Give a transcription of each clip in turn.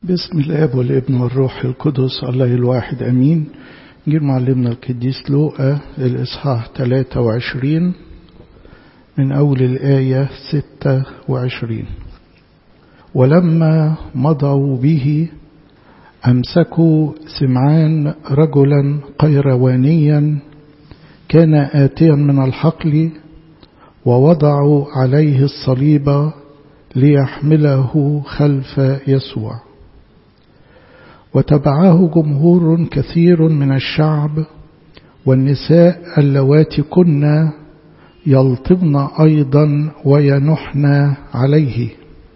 باسم الاب والابن والروح القدس الله الواحد امين جيل معلمنا القديس لوقا الاصحاح 23 من اول الايه 26 ولما مضوا به امسكوا سمعان رجلا قيروانيا كان اتيا من الحقل ووضعوا عليه الصليب ليحمله خلف يسوع وتبعه جمهور كثير من الشعب والنساء اللواتي كن يلطبن أيضا وينحن عليه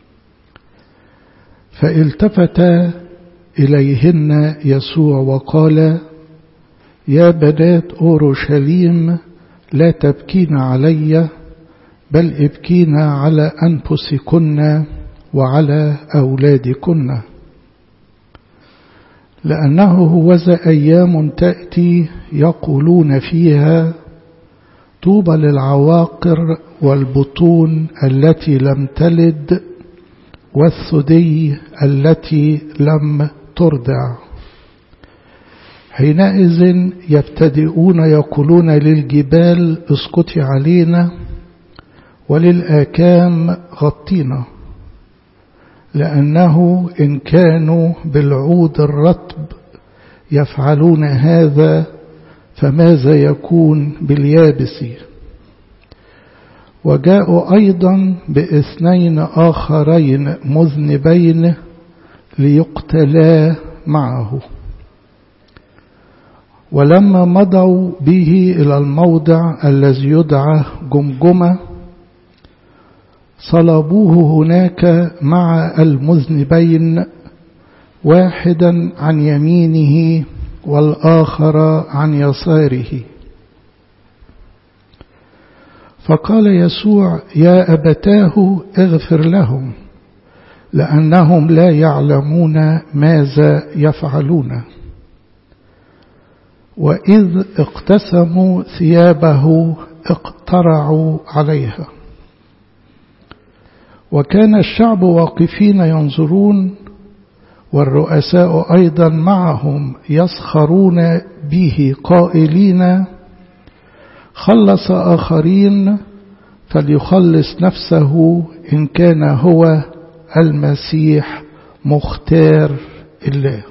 فالتفت إليهن يسوع وقال يا بنات أورشليم لا تبكين علي بل ابكين على أنفسكن وعلى أولادكن لأنه هوذا أيام تأتي يقولون فيها طوبى للعواقر والبطون التي لم تلد والثدي التي لم ترضع حينئذ يبتدئون يقولون للجبال اسقطي علينا وللآكام غطينا لأنه إن كانوا بالعود الرطب يفعلون هذا فماذا يكون باليابس وجاءوا أيضا باثنين آخرين مذنبين ليقتلا معه ولما مضوا به إلى الموضع الذي يدعى جمجمه صلبوه هناك مع المذنبين واحدا عن يمينه والآخر عن يساره فقال يسوع يا أبتاه اغفر لهم لأنهم لا يعلمون ماذا يفعلون وإذ اقتسموا ثيابه اقترعوا عليها وكان الشعب واقفين ينظرون والرؤساء أيضا معهم يسخرون به قائلين خلص آخرين فليخلص نفسه إن كان هو المسيح مختار الله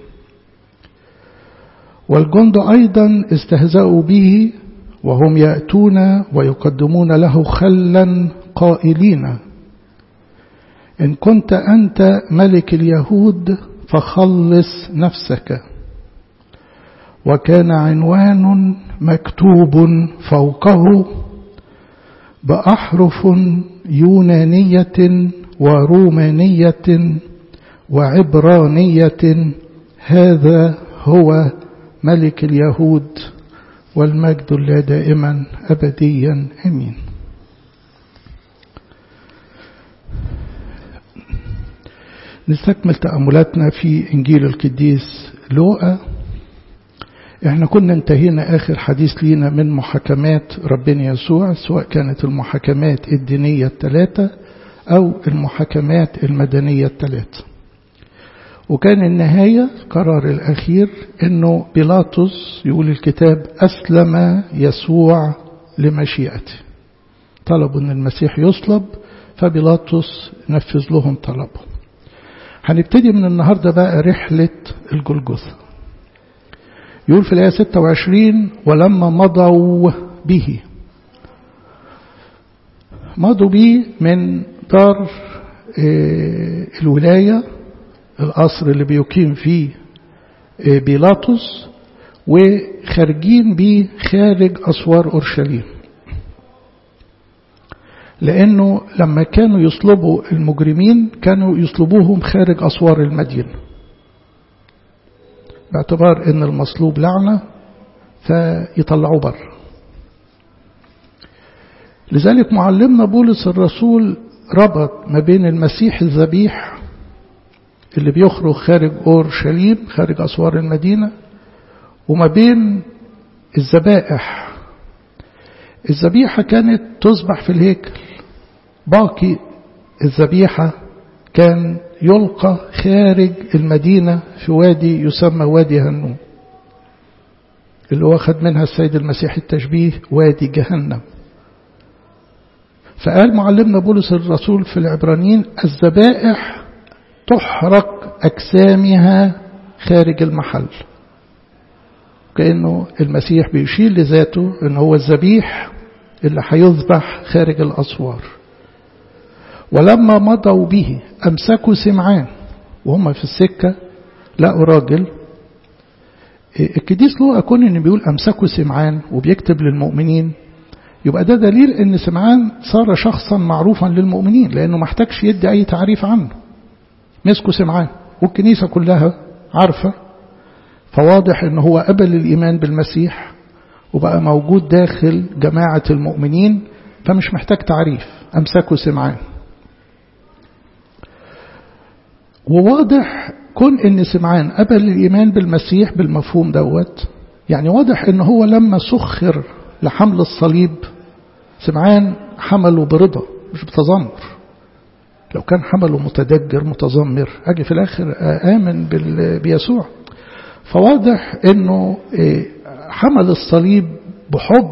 والجند أيضا استهزأوا به وهم يأتون ويقدمون له خلا قائلين إن كنت أنت ملك اليهود فخلص نفسك وكان عنوان مكتوب فوقه بأحرف يونانية ورومانية وعبرانية هذا هو ملك اليهود والمجد لا دائما أبديا أمين نستكمل تأملاتنا في إنجيل القديس لوقا احنا كنا انتهينا آخر حديث لينا من محاكمات ربنا يسوع سواء كانت المحاكمات الدينية الثلاثة أو المحاكمات المدنية الثلاثة وكان النهاية قرار الأخير أنه بيلاطس يقول الكتاب أسلم يسوع لمشيئته طلبوا أن المسيح يصلب فبيلاطس نفذ لهم طلبهم هنبتدي من النهاردة بقى رحلة الجلجثة يقول في الآية 26 ولما مضوا به مضوا به من دار الولاية القصر اللي بيقيم فيه بيلاطس وخارجين بيه خارج أسوار أورشليم لأنه لما كانوا يصلبوا المجرمين كانوا يصلبوهم خارج أسوار المدينة باعتبار أن المصلوب لعنة فيطلعوه بره لذلك معلمنا بولس الرسول ربط ما بين المسيح الذبيح اللي بيخرج خارج أورشليم خارج أسوار المدينة وما بين الذبائح الذبيحة كانت تذبح في الهيكل باقي الذبيحة كان يلقى خارج المدينة في وادي يسمى وادي هنوم اللي واخد منها السيد المسيح التشبيه وادي جهنم فقال معلمنا بولس الرسول في العبرانيين الذبائح تحرق أجسامها خارج المحل كأنه المسيح بيشير لذاته أنه هو الذبيح اللي هيذبح خارج الأسوار ولما مضوا به أمسكوا سمعان وهم في السكة لقوا راجل الكديس له أكون إن بيقول أمسكوا سمعان وبيكتب للمؤمنين يبقى ده دليل إن سمعان صار شخصا معروفا للمؤمنين لأنه ما احتاجش يدي أي تعريف عنه مسكوا سمعان والكنيسة كلها عارفة فواضح إن هو قبل الإيمان بالمسيح وبقى موجود داخل جماعة المؤمنين فمش محتاج تعريف أمسكوا سمعان وواضح كون ان سمعان قبل الايمان بالمسيح بالمفهوم دوت يعني واضح ان هو لما سخر لحمل الصليب سمعان حمله برضا مش بتذمر لو كان حمله متدجر متذمر اجي في الاخر امن بيسوع فواضح انه حمل الصليب بحب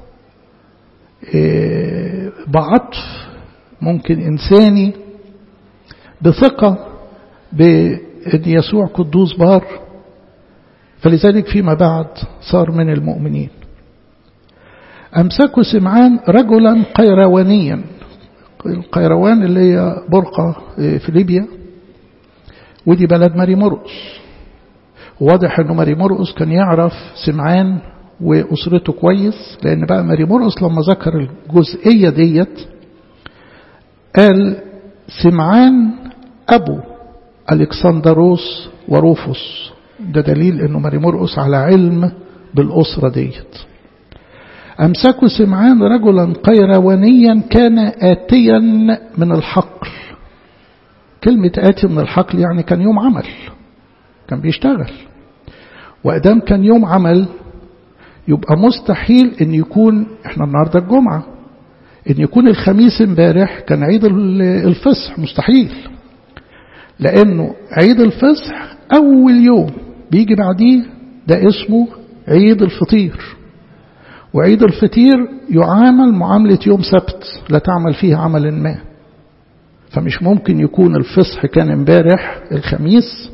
بعطف ممكن انساني بثقه بأن يسوع قدوس بار فلذلك فيما بعد صار من المؤمنين أمسكوا سمعان رجلا قيروانيا القيروان اللي هي برقة في ليبيا ودي بلد ماري مرقس واضح انه ماري مرقس كان يعرف سمعان وأسرته كويس لأن بقى ماري مرقس لما ذكر الجزئية ديت قال سمعان أبو ألكسندروس وروفوس ده دليل أنه ماري مرقس على علم بالأسرة ديت أمسكوا سمعان رجلا قيروانيا كان آتيا من الحقل كلمة آتي من الحقل يعني كان يوم عمل كان بيشتغل وأدام كان يوم عمل يبقى مستحيل أن يكون احنا النهاردة الجمعة أن يكون الخميس امبارح كان عيد الفصح مستحيل لأنه عيد الفصح أول يوم بيجي بعديه ده اسمه عيد الفطير وعيد الفطير يعامل معاملة يوم سبت لا تعمل فيه عمل ما فمش ممكن يكون الفصح كان امبارح الخميس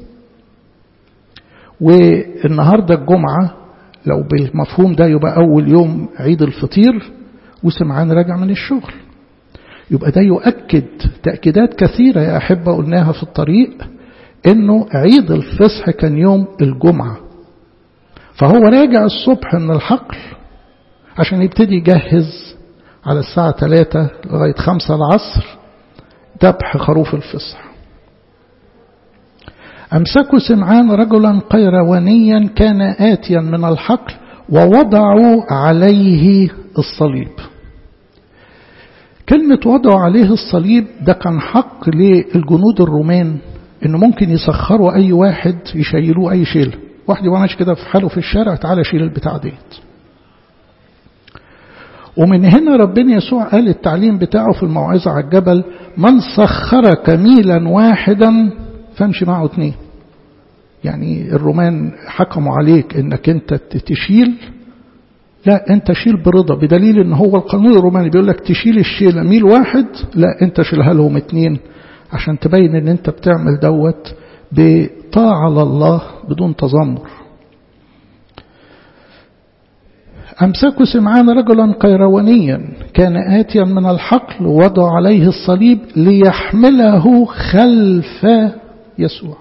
والنهاردة الجمعة لو بالمفهوم ده يبقى أول يوم عيد الفطير وسمعان راجع من الشغل يبقى ده يؤكد تأكيدات كثيرة يا أحبة قلناها في الطريق إنه عيد الفصح كان يوم الجمعة فهو راجع الصبح من الحقل عشان يبتدي يجهز على الساعة 3 لغاية 5 العصر ذبح خروف الفصح أمسكوا سمعان رجلا قيروانيا كان آتيا من الحقل ووضعوا عليه الصليب كلمة وضعوا عليه الصليب ده كان حق للجنود الرومان انه ممكن يسخروا اي واحد يشيلوه اي شيل واحد يبقى ماشي كده في حاله في الشارع تعالى شيل البتاع ديت ومن هنا ربنا يسوع قال التعليم بتاعه في الموعظة على الجبل من سخرك ميلا واحدا فامشي معه اتنين يعني الرومان حكموا عليك انك انت تشيل لا انت شيل برضا بدليل ان هو القانون الروماني بيقول لك تشيل الشيله ميل واحد لا انت شيلها لهم اتنين عشان تبين ان انت بتعمل دوت بطاعة لله بدون تذمر أمسكوا سمعان رجلا قيروانيا كان آتيا من الحقل وضع عليه الصليب ليحمله خلف يسوع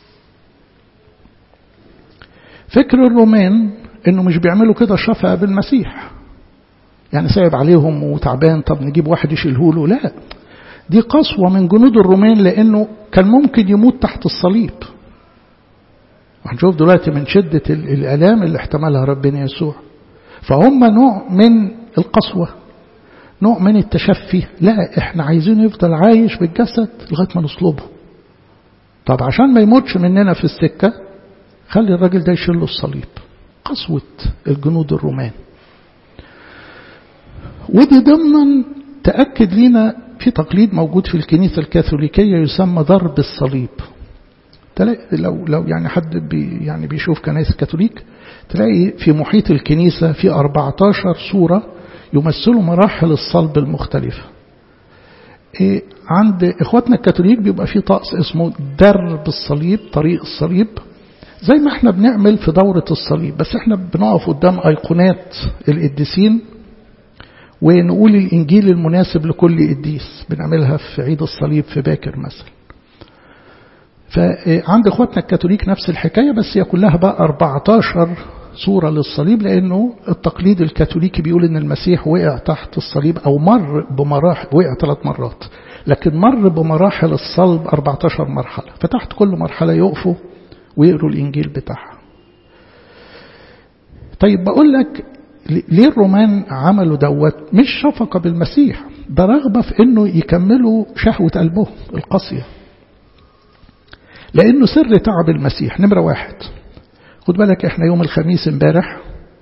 فكر الرومان انه مش بيعملوا كده شفقة بالمسيح يعني سايب عليهم وتعبان طب نجيب واحد يشيله له لا دي قسوة من جنود الرومان لانه كان ممكن يموت تحت الصليب هنشوف دلوقتي من شدة الآلام اللي احتملها ربنا يسوع فهم نوع من القسوة نوع من التشفي لا احنا عايزينه يفضل عايش بالجسد لغاية ما نصلبه طب عشان ما يموتش مننا في السكة خلي الراجل ده يشيل له الصليب قسوة الجنود الرومان ودي ضمنا تأكد لنا في تقليد موجود في الكنيسة الكاثوليكية يسمى ضرب الصليب تلاقي لو لو يعني حد بي يعني بيشوف كنائس الكاثوليك تلاقي في محيط الكنيسة في 14 صورة يمثلوا مراحل الصلب المختلفة إيه عند إخواتنا الكاثوليك بيبقى في طقس اسمه درب الصليب طريق الصليب زي ما احنا بنعمل في دورة الصليب بس احنا بنقف قدام أيقونات القديسين ونقول الإنجيل المناسب لكل قديس بنعملها في عيد الصليب في باكر مثلا فعند اخواتنا الكاثوليك نفس الحكاية بس هي كلها بقى 14 صورة للصليب لأنه التقليد الكاثوليكي بيقول إن المسيح وقع تحت الصليب أو مر بمراحل وقع ثلاث مرات لكن مر بمراحل الصلب 14 مرحلة فتحت كل مرحلة يقفوا ويقروا الإنجيل بتاعها طيب بقول لك ليه الرومان عملوا دوت مش شفقة بالمسيح ده رغبة في انه يكملوا شهوة قلبهم القاسية لانه سر تعب المسيح نمرة واحد خد بالك احنا يوم الخميس امبارح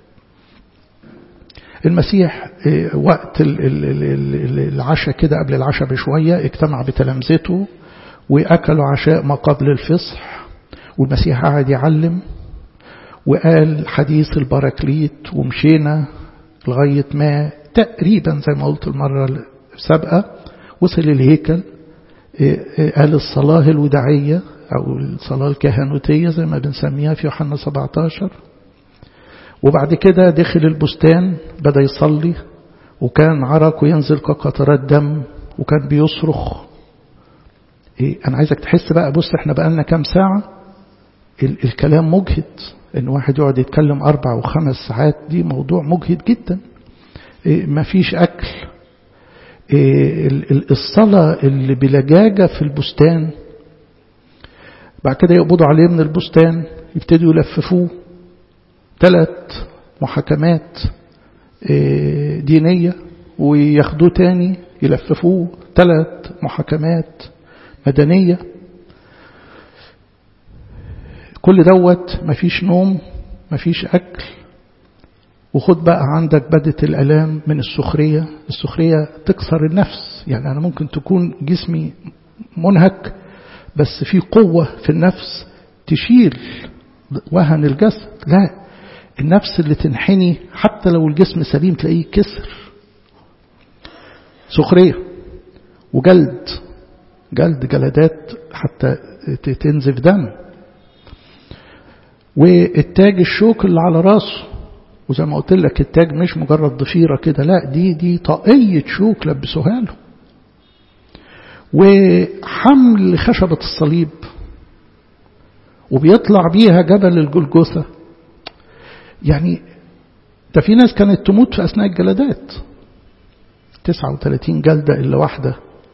المسيح وقت العشاء كده قبل العشاء بشوية اجتمع بتلامذته وأكلوا عشاء ما قبل الفصح والمسيح قعد يعلم وقال حديث البراكليت ومشينا لغاية ما تقريبا زي ما قلت المرة السابقة وصل الهيكل قال الصلاة الوداعية أو الصلاة الكهنوتية زي ما بنسميها في يوحنا 17 وبعد كده دخل البستان بدأ يصلي وكان عرقه ينزل كقطرات دم وكان بيصرخ إيه أنا عايزك تحس بقى بص احنا بقالنا كام ساعة الكلام مجهد ان واحد يقعد يتكلم اربع وخمس ساعات دي موضوع مجهد جدا إيه مفيش اكل إيه الصلاة اللي بلجاجة في البستان بعد كده يقبضوا عليه من البستان يبتدوا يلففوه ثلاث محاكمات إيه دينية وياخدوه تاني يلففوه ثلاث محاكمات مدنية كل دوت مفيش نوم مفيش أكل وخد بقى عندك بدة الألام من السخرية السخرية تكسر النفس يعني أنا ممكن تكون جسمي منهك بس في قوة في النفس تشيل وهن الجسد لا النفس اللي تنحني حتى لو الجسم سليم تلاقيه كسر سخرية وجلد جلد جلدات حتى تنزف دم والتاج الشوك اللي على راسه وزي ما قلت لك التاج مش مجرد ضفيرة كده لا دي دي طاقية شوك لبسوها له وحمل خشبة الصليب وبيطلع بيها جبل الجلجثة يعني ده في ناس كانت تموت في أثناء الجلدات 39 جلدة إلا واحدة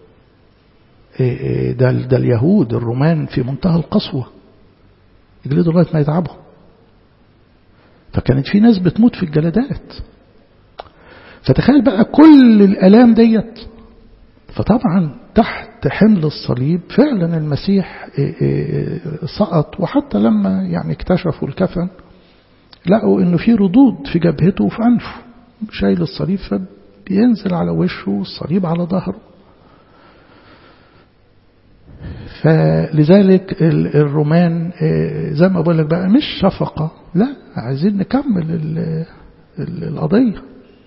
ده, ده اليهود الرومان في منتهى القسوة يجلدوا لغاية ما يتعبوا فكانت في ناس بتموت في الجلدات فتخيل بقى كل الآلام ديت فطبعا تحت حمل الصليب فعلا المسيح سقط وحتى لما يعني اكتشفوا الكفن لقوا انه في ردود في جبهته وفي انفه شايل الصليب فبينزل على وشه والصليب على ظهره فلذلك الرومان زي ما بقول لك بقى مش شفقة لا عايزين نكمل القضية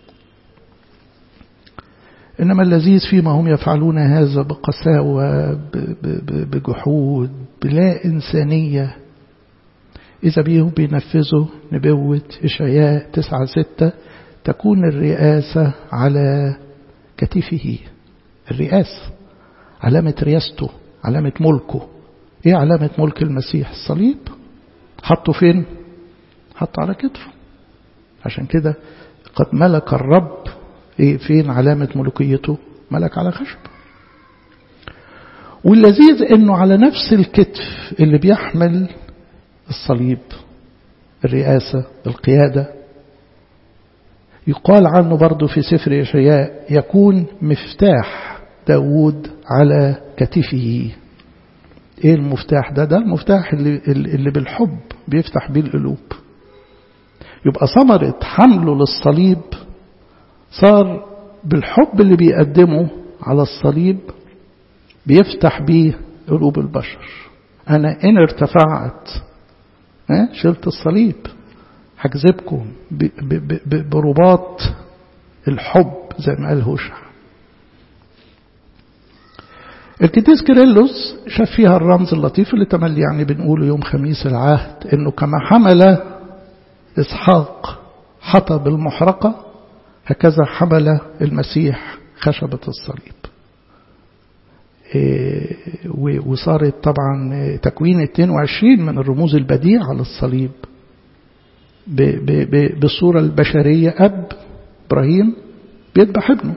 إنما اللذيذ فيما هم يفعلون هذا بقساوة بجحود بلا إنسانية إذا بيهم بينفذوا نبوة إشعياء تسعة ستة تكون الرئاسة على كتفه الرئاسة علامة رياسته علامة ملكه ايه علامة ملك المسيح الصليب حطه فين حطه على كتفه عشان كده قد ملك الرب ايه فين علامة ملوكيته ملك على خشب واللذيذ انه على نفس الكتف اللي بيحمل الصليب الرئاسة القيادة يقال عنه برضه في سفر إشعياء يكون مفتاح داود على كتفه ايه المفتاح ده ده المفتاح اللي, اللي بالحب بيفتح بيه القلوب يبقى ثمرة حمله للصليب صار بالحب اللي بيقدمه على الصليب بيفتح بيه قلوب البشر أنا إن ارتفعت شلت الصليب هكذبكم برباط الحب زي ما قال هوشع القديس كيرلس شاف فيها الرمز اللطيف اللي تملي يعني بنقوله يوم خميس العهد انه كما حمل اسحاق حطب المحرقة هكذا حمل المسيح خشبة الصليب وصارت طبعا تكوين 22 من الرموز البديعة للصليب بالصورة البشرية أب إبراهيم بيذبح ابنه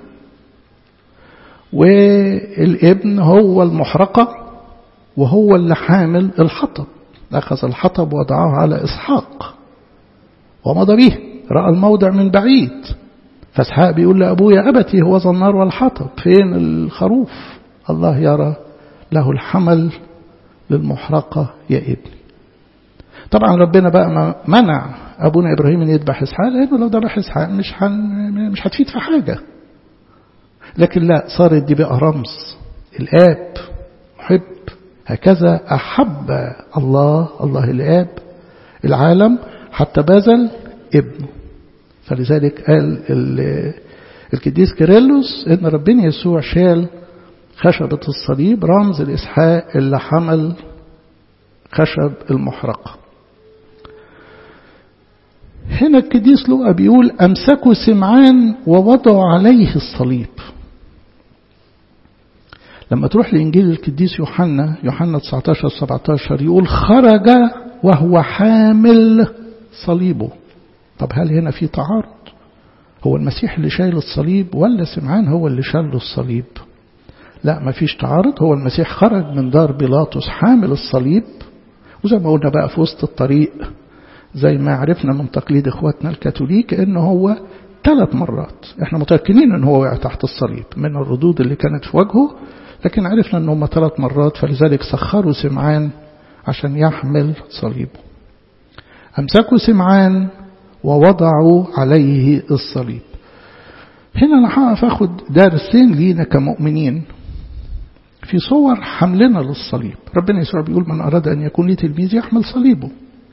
والابن هو المحرقة وهو اللي حامل الحطب أخذ الحطب وضعه على إسحاق ومضى به رأى الموضع من بعيد فاسحاق بيقول لأبويا أبتي هو النار والحطب فين الخروف الله يرى له الحمل للمحرقة يا ابني طبعا ربنا بقى منع أبونا إبراهيم أن يذبح إسحاق لأنه لو ذبح إسحاق مش حن مش هتفيد في حاجة لكن لا صارت دي بقى رمز الآب محب هكذا أحب الله الله الآب العالم حتى بذل ابنه فلذلك قال القديس كيرلس ان ربنا يسوع شال خشبة الصليب رمز الإسحاق اللي حمل خشب المحرقة هنا القديس لوقا بيقول أمسكوا سمعان ووضعوا عليه الصليب لما تروح لإنجيل القديس يوحنا يوحنا 19 17 يقول خرج وهو حامل صليبه طب هل هنا في تعارض هو المسيح اللي شايل الصليب ولا سمعان هو اللي شال الصليب لا ما فيش تعارض هو المسيح خرج من دار بيلاطس حامل الصليب وزي ما قلنا بقى في وسط الطريق زي ما عرفنا من تقليد اخواتنا الكاثوليك ان هو ثلاث مرات احنا متأكدين ان هو وقع تحت الصليب من الردود اللي كانت في وجهه لكن عرفنا ان هم ثلاث مرات فلذلك سخروا سمعان عشان يحمل صليبه امسكوا سمعان ووضعوا عليه الصليب هنا انا هقف اخد درسين لينا كمؤمنين في صور حملنا للصليب ربنا يسوع بيقول من أراد أن يكون لي تلميذ يحمل صليبه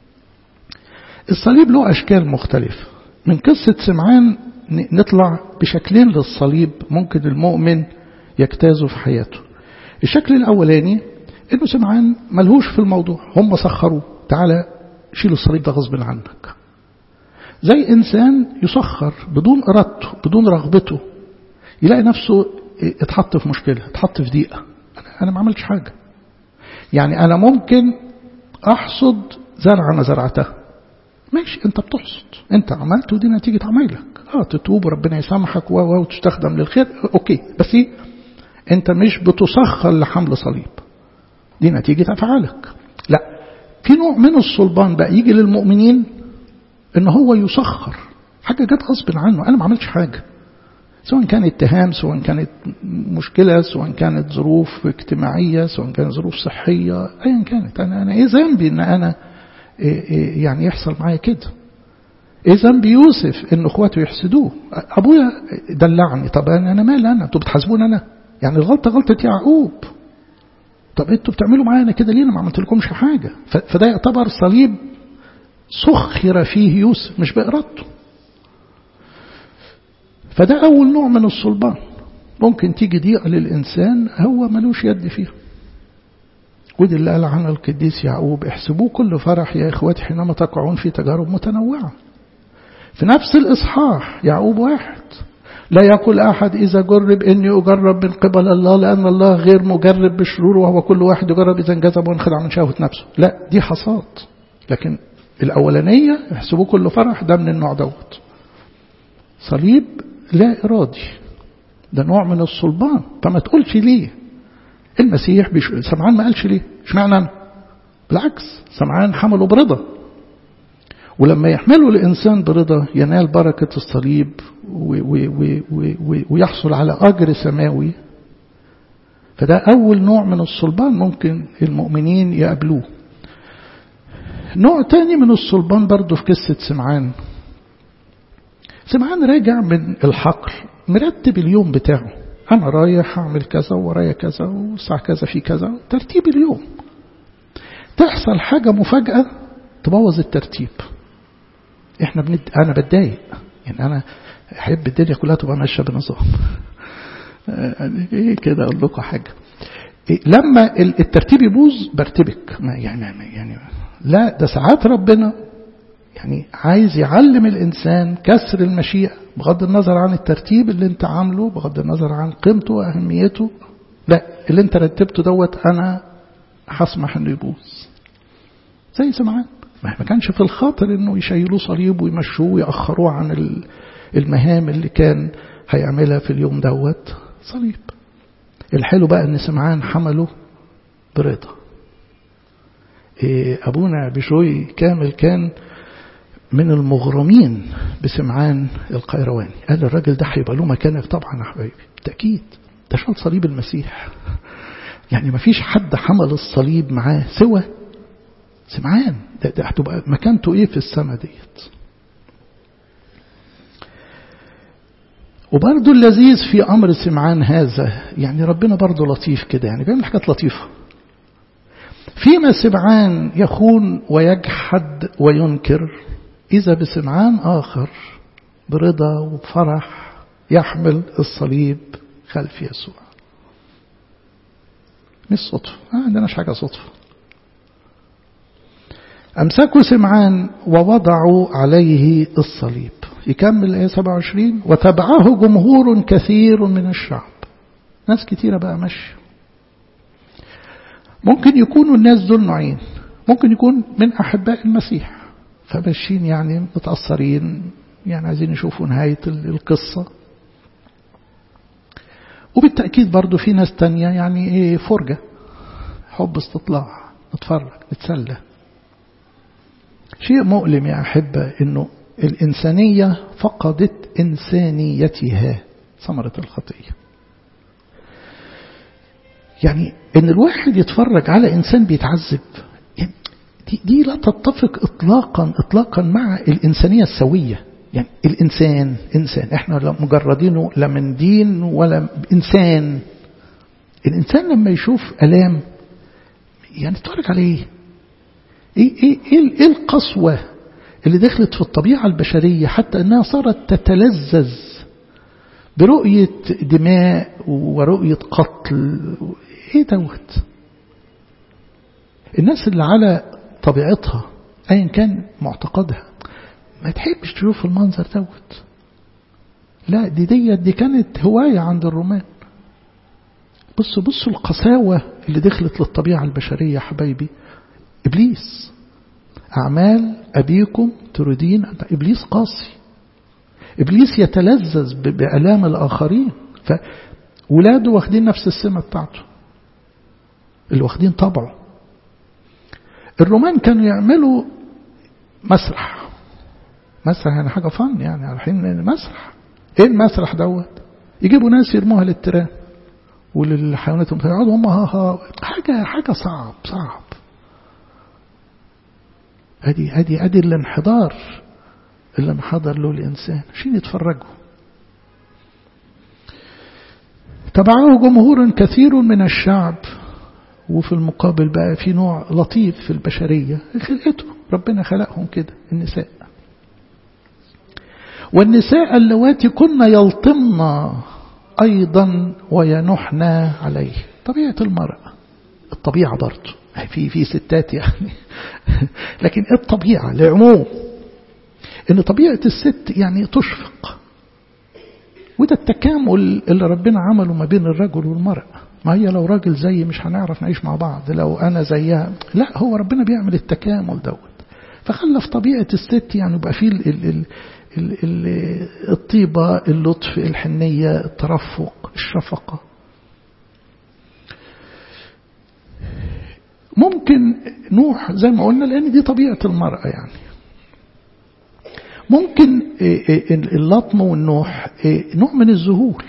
الصليب له أشكال مختلفة من قصة سمعان نطلع بشكلين للصليب ممكن المؤمن يجتازه في حياته الشكل الأولاني إنه سمعان ملهوش في الموضوع هم سخروا تعالى شيل الصليب ده غصب عنك زي إنسان يسخر بدون إرادته بدون رغبته يلاقي نفسه اتحط في مشكلة اتحط في ضيقة أنا ما عملتش حاجة يعني أنا ممكن أحصد زرعة أنا زرعتها ماشي أنت بتحصد أنت عملت ودي نتيجة عمايلك اه تتوب وربنا يسامحك و وتستخدم للخير أوكي بس إيه أنت مش بتسخر لحمل صليب دي نتيجة أفعالك لا في نوع من الصلبان بقى يجي للمؤمنين ان هو يسخر حاجة جت غصب عنه انا ما عملتش حاجة سواء كان اتهام سواء كانت مشكلة سواء كانت ظروف اجتماعية سواء كانت ظروف صحية ايا كانت انا انا ايه ذنبي ان انا إيه إيه يعني يحصل معايا كده ايه ذنب يوسف ان اخواته يحسدوه ابويا دلعني طب انا انا مال انا انتوا بتحاسبوني انا يعني الغلطة غلطة يعقوب طب انتوا بتعملوا معايا انا كده ليه انا ما عملت لكمش حاجة فده يعتبر صليب سخر فيه يوسف مش بإرادته فده أول نوع من الصلبان ممكن تيجي ضيقة للإنسان هو ملوش يد فيها ودي اللي قال عنها القديس يعقوب احسبوه كل فرح يا إخواتي حينما تقعون في تجارب متنوعة في نفس الإصحاح يعقوب واحد لا يقول أحد إذا جرب إني أجرب من قبل الله لأن الله غير مجرب بشرور وهو كل واحد يجرب إذا انجذب وانخدع من شهوة نفسه لا دي حصاد لكن الأولانية احسبوه كل فرح ده من النوع دوت صليب لا إرادي ده نوع من الصلبان فما تقولش ليه المسيح بيش... سمعان ما قالش ليه اشمعنى أنا بالعكس سمعان حمله برضا ولما يحمله الإنسان برضا ينال بركة الصليب و... و... و... ويحصل على أجر سماوي فده أول نوع من الصلبان ممكن المؤمنين يقابلوه نوع تاني من الصلبان برضه في قصة سمعان سمعان راجع من الحقل مرتب اليوم بتاعه أنا رايح أعمل كذا ورايا كذا والساعة كذا في كذا ترتيب اليوم تحصل حاجة مفاجأة تبوظ الترتيب احنا بند... انا بتضايق يعني انا احب الدنيا كلها تبقى ماشيه بنظام يعني ايه كده اقول لكم حاجه إيه لما الترتيب يبوظ برتبك ما يعني يعني لا ده ساعات ربنا يعني عايز يعلم الانسان كسر المشيئه بغض النظر عن الترتيب اللي انت عامله بغض النظر عن قيمته واهميته لا اللي انت رتبته دوت انا هسمح انه يبوظ زي سمعان ما كانش في الخاطر انه يشيلوه صليب ويمشوه ويأخروه عن المهام اللي كان هيعملها في اليوم دوت صليب الحلو بقى ان سمعان حمله برضا إيه ابونا بشوي كامل كان من المغرمين بسمعان القيرواني قال الراجل ده هيبقى له مكانك طبعا يا حبايبي بالتاكيد ده شال صليب المسيح يعني ما فيش حد حمل الصليب معاه سوى سمعان ده, ده هتبقى مكانته ايه في السماء ديت وبرضه اللذيذ في أمر سمعان هذا يعني ربنا برضه لطيف كده يعني بيعمل حاجات لطيفة فيما سمعان يخون ويجحد وينكر إذا بسمعان آخر برضا وبفرح يحمل الصليب خلف يسوع مش صدفة ما عندناش حاجة صدفة أمسكوا سمعان ووضعوا عليه الصليب يكمل آية 27 وتبعه جمهور كثير من الشعب ناس كثيرة بقى ماشية ممكن يكونوا الناس دول نوعين ممكن يكون من أحباء المسيح فماشيين يعني متأثرين يعني عايزين يشوفوا نهاية القصة وبالتأكيد برضو في ناس تانية يعني ايه فرجة حب استطلاع نتفرج نتسلى شيء مؤلم يا أحبة أنه الإنسانية فقدت إنسانيتها ثمرة الخطية يعني أن الواحد يتفرج على إنسان بيتعذب يعني دي, دي لا تتفق إطلاقا إطلاقا مع الإنسانية السوية يعني الإنسان إنسان إحنا مجردينه لا من دين ولا إنسان الإنسان لما يشوف ألام يعني تتفرج عليه إيه, إيه, إيه, إيه القسوة اللي دخلت في الطبيعة البشرية حتى أنها صارت تتلذذ برؤية دماء ورؤية قتل إيه دوت الناس اللي على طبيعتها أيا كان معتقدها ما تحبش تشوف المنظر دوت لا دي ديت دي كانت هواية عند الرومان بصوا بصوا القساوة اللي دخلت للطبيعة البشرية يا حبايبي إبليس أعمال أبيكم تريدين إبليس قاسي إبليس يتلذذ بألام الآخرين فولاده واخدين نفس السمة بتاعته اللي واخدين طبعه الرومان كانوا يعملوا مسرح مسرح يعني حاجة فن يعني عارفين مسرح ايه المسرح دوت يجيبوا ناس يرموها للترام وللحيوانات يقعدوا هم ها ها حاجة حاجة صعب صعب ادي ادي ادي الانحدار اللي انحدر له الانسان عشان يتفرجوا تبعه جمهور كثير من الشعب وفي المقابل بقى في نوع لطيف في البشرية خلقته ربنا خلقهم كده النساء والنساء اللواتي كن يلطمن أيضا وينحن عليه طبيعة المرأة الطبيعة برضه في في ستات يعني لكن الطبيعة العموم ان طبيعة الست يعني تشفق وده التكامل اللي ربنا عمله ما بين الرجل والمرأة ما هي لو راجل زيي مش هنعرف نعيش مع بعض لو أنا زيها لا هو ربنا بيعمل التكامل دوت فخلى في طبيعة الست يعني يبقى فيه ال ال ال ال ال الطيبة اللطف الحنية الترفق الشفقة ممكن نوح زي ما قلنا لأن دي طبيعة المرأة يعني ممكن اللطم والنوح نوع من الذهول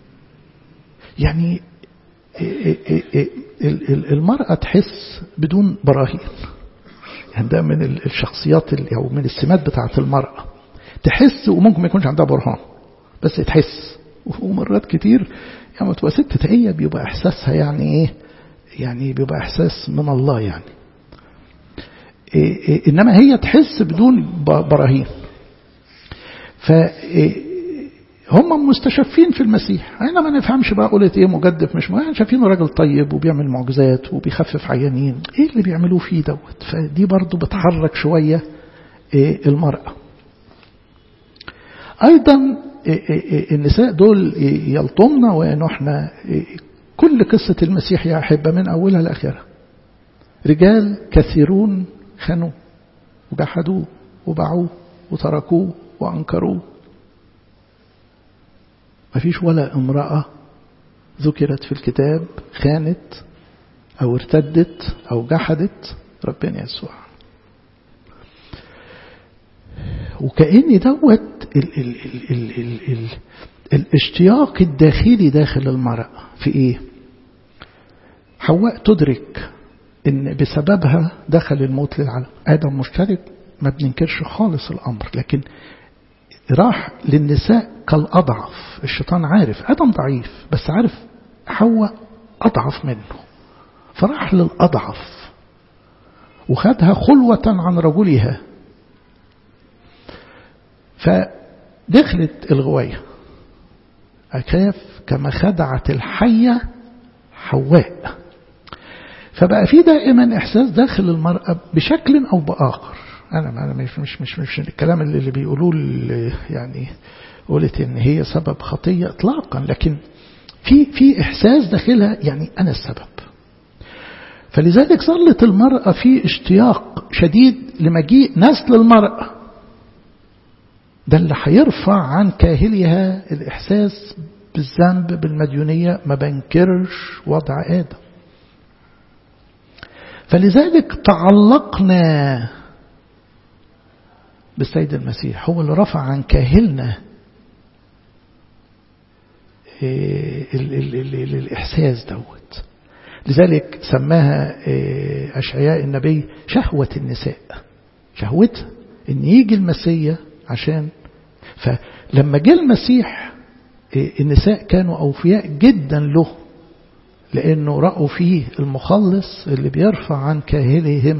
يعني المرأة تحس بدون براهين يعني ده من الشخصيات أو من السمات بتاعة المرأة تحس وممكن ما يكونش عندها برهان بس تحس ومرات كتير يعني تبقى ست تقية بيبقى إحساسها يعني إيه يعني بيبقى إحساس من الله يعني إيه إيه إنما هي تحس بدون براهين فهم مستشفين في المسيح احنا ما نفهمش بقى قولت ايه مجدف مش مهم شايفينه راجل طيب وبيعمل معجزات وبيخفف عيانين ايه اللي بيعملوه فيه دوت فدي برضو بتحرك شوية إيه المرأة ايضا النساء دول يلطمنا وانه احنا كل قصة المسيح يا أحبة من أولها لآخرها رجال كثيرون خانوه وجحدوه وباعوه وتركوه وأنكروه ما فيش ولا امرأة ذكرت في الكتاب خانت أو ارتدت أو جحدت ربنا يسوع وكأن دوت ال ال ال ال ال ال الاشتياق الداخلي داخل المرأة في ايه حواء تدرك ان بسببها دخل الموت للعالم آدم مشترك ما بننكرش خالص الأمر لكن راح للنساء كالأضعف الشيطان عارف آدم ضعيف بس عارف حواء أضعف منه فراح للأضعف وخدها خلوة عن رجلها فدخلت الغواية أخاف كما خدعت الحية حواء فبقى في دائما إحساس داخل المرأة بشكل أو بآخر أنا أنا مش مش مش مش الكلام اللي, اللي بيقولوه اللي يعني قلت إن هي سبب خطية إطلاقا لكن في في إحساس داخلها يعني أنا السبب فلذلك ظلت المرأة في اشتياق شديد لمجيء نسل المرأة ده اللي هيرفع عن كاهلها الإحساس بالذنب بالمديونية ما بنكرش وضع آدم فلذلك تعلقنا بالسيد المسيح هو اللي رفع عن كاهلنا ال ال ال ال الإحساس دوت لذلك سماها أشعياء النبي شهوة النساء شهوتها ان يجي المسيح عشان فلما جه المسيح النساء كانوا أوفياء جدا له لأنه رأوا فيه المخلص اللي بيرفع عن كاهلهم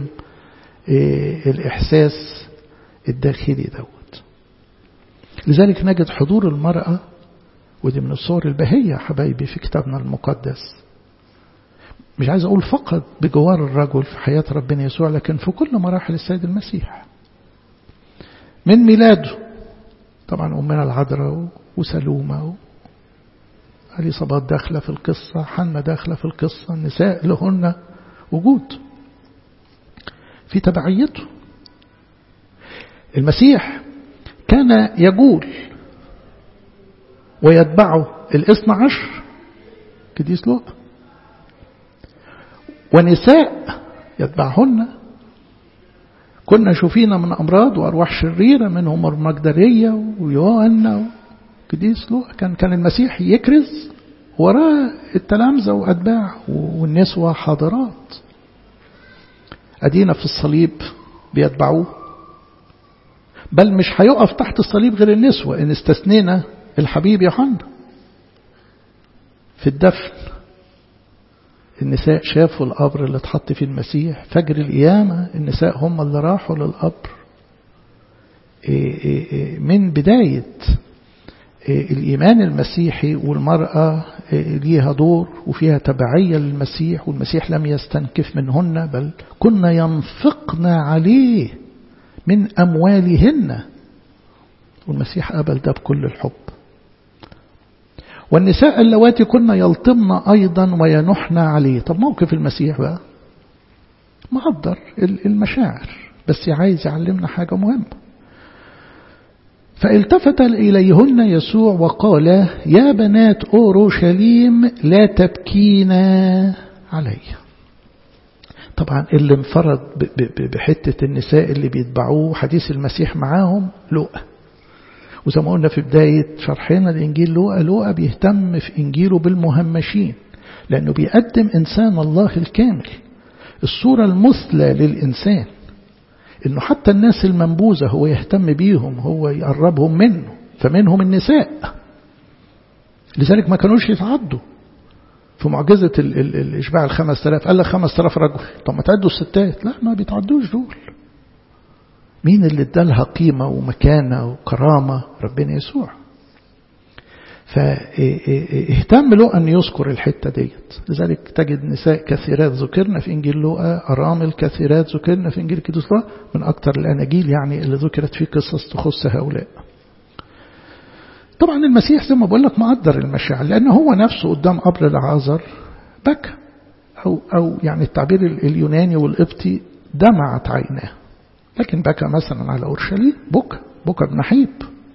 الإحساس الداخلي دوت لذلك نجد حضور المرأة ودي من الصور البهية حبايبي في كتابنا المقدس مش عايز أقول فقط بجوار الرجل في حياة ربنا يسوع لكن في كل مراحل السيد المسيح من ميلاده طبعا أمنا العذراء وسلومة اليصابات داخلة في القصة حنة داخلة في القصة النساء لهن وجود في تبعيته المسيح كان يقول ويتبعه الاثنى عشر كديس لوقا ونساء يتبعهن كنا شوفينا من أمراض وأرواح شريرة منهم المجدرية ويوهنا وكديس لوقا كان كان المسيح يكرز وراه التلامذة وأتباع والنسوة حاضرات أدينا في الصليب بيتبعوه بل مش هيقف تحت الصليب غير النسوة إن استثنينا الحبيب يوحنا في الدفن النساء شافوا القبر اللي اتحط فيه المسيح فجر القيامة النساء هم اللي راحوا للقبر من بداية الإيمان المسيحي والمرأة ليها دور وفيها تبعية للمسيح والمسيح لم يستنكف منهن بل كنا ينفقن عليه من أموالهن والمسيح قبل ده بكل الحب والنساء اللواتي كنا يلطمن أيضا وينحن عليه طب موقف المسيح بقى مقدر المشاعر بس عايز يعلمنا حاجة مهمة فالتفت إليهن يسوع وقال يا بنات أورشليم لا تبكينا علي طبعا اللي انفرد بحتة النساء اللي بيتبعوه حديث المسيح معاهم لؤى وزي ما قلنا في بداية شرحنا الإنجيل لوقا لوقا بيهتم في إنجيله بالمهمشين لأنه بيقدم إنسان الله الكامل الصورة المثلى للإنسان إنه حتى الناس المنبوذة هو يهتم بيهم هو يقربهم منه فمنهم النساء لذلك ما كانوش يتعدوا في معجزة ال ال الإشباع الخمس تلاف قال لك خمس تلاف رجل طب ما تعدوا الستات لا ما بيتعدوش دول مين اللي ادالها قيمة ومكانة وكرامة ربنا يسوع فاهتم له أن يذكر الحتة ديت لذلك تجد نساء كثيرات ذكرنا في إنجيل لوقا أرامل كثيرات ذكرنا في إنجيل كدوس من أكثر الأناجيل يعني اللي ذكرت فيه قصص تخص هؤلاء طبعا المسيح زي ما بقول لك مقدر المشاعر لأن هو نفسه قدام قبر العازر بكى أو, أو يعني التعبير اليوناني والقبطي دمعت عيناه لكن بكى مثلا على أورشليم بكى بكى بنحيب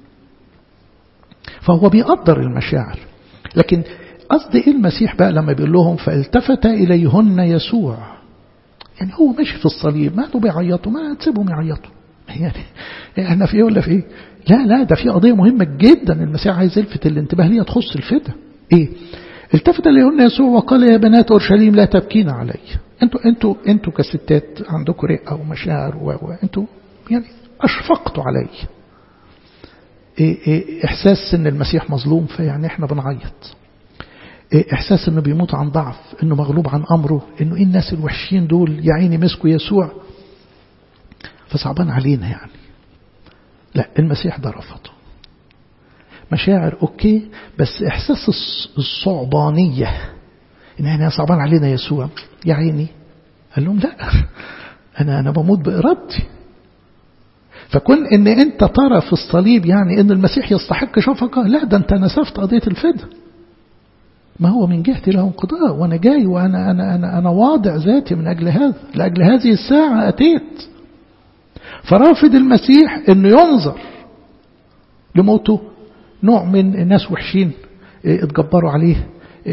فهو بيقدر المشاعر لكن قصد ايه المسيح بقى لما بيقول لهم فالتفت اليهن يسوع يعني هو ماشي في الصليب ما بيعيطوا ما تسيبهم يعيطوا يعني احنا في ايه ولا في ايه لا لا ده في قضيه مهمه جدا المسيح عايز يلفت الانتباه ليها تخص الفدا ايه التفت اليهن يسوع وقال يا بنات اورشليم لا تبكين علي انتوا انتوا انتوا كستات عندكم رقه ومشاعر وانتوا يعني اشفقتوا علي إيه إيه إحساس إن المسيح مظلوم فيعني إحنا بنعيط إيه إحساس إنه بيموت عن ضعف إنه مغلوب عن أمره إنه إيه الناس الوحشين دول يا عيني مسكوا يسوع فصعبان علينا يعني لا المسيح ده رفضه مشاعر أوكي بس إحساس الصعبانية إن إحنا صعبان علينا يسوع يا عيني قال لهم لا أنا أنا بموت بإرادتي فكون ان انت ترى في الصليب يعني ان المسيح يستحق شفقة لا ده انت نسفت قضية الفدا ما هو من جهتي له انقضاء وانا جاي وانا انا انا انا واضع ذاتي من اجل هذا لاجل هذه الساعة اتيت فرافض المسيح انه ينظر لموته نوع من الناس وحشين اتجبروا عليه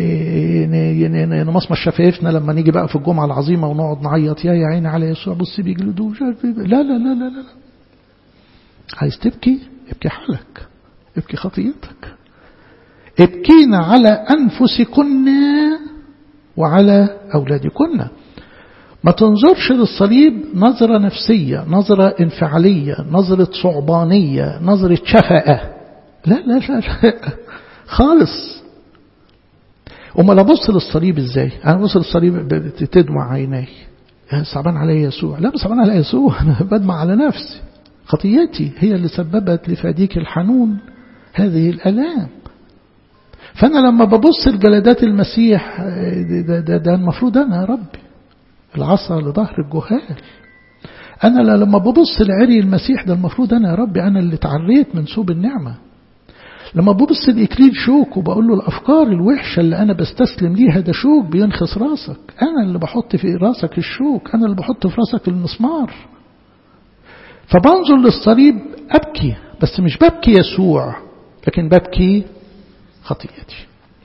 نمصمص شفايفنا لما نيجي بقى في الجمعة العظيمة ونقعد نعيط يا يا عيني على يسوع بص بيجلدوه لا لا لا لا لا عايز تبكي ابكي حالك ابكي خطيتك ابكينا على أنفسكن وعلى أولادكن ما تنظرش للصليب نظرة نفسية نظرة انفعالية نظرة صعبانية نظرة شفقة لا لا لا, لا. خالص وما ابص للصليب ازاي انا ببص للصليب تدمع عيناي صعبان علي يسوع لا صعبان علي يسوع انا بدمع على نفسي خطيتي هي اللي سببت لفاديك الحنون هذه الالام فانا لما ببص لجلدات المسيح ده, ده, ده المفروض انا يا ربي العصا لظهر الجهال انا لما ببص لعري المسيح ده المفروض انا يا ربي انا اللي تعريت من سوب النعمه لما ببص لإكليل شوك وبقول له الأفكار الوحشة اللي أنا بستسلم ليها ده شوك بينخس راسك أنا اللي بحط في راسك الشوك أنا اللي بحط في راسك المسمار فبنظر للصليب أبكي بس مش ببكي يسوع لكن ببكي خطيئتي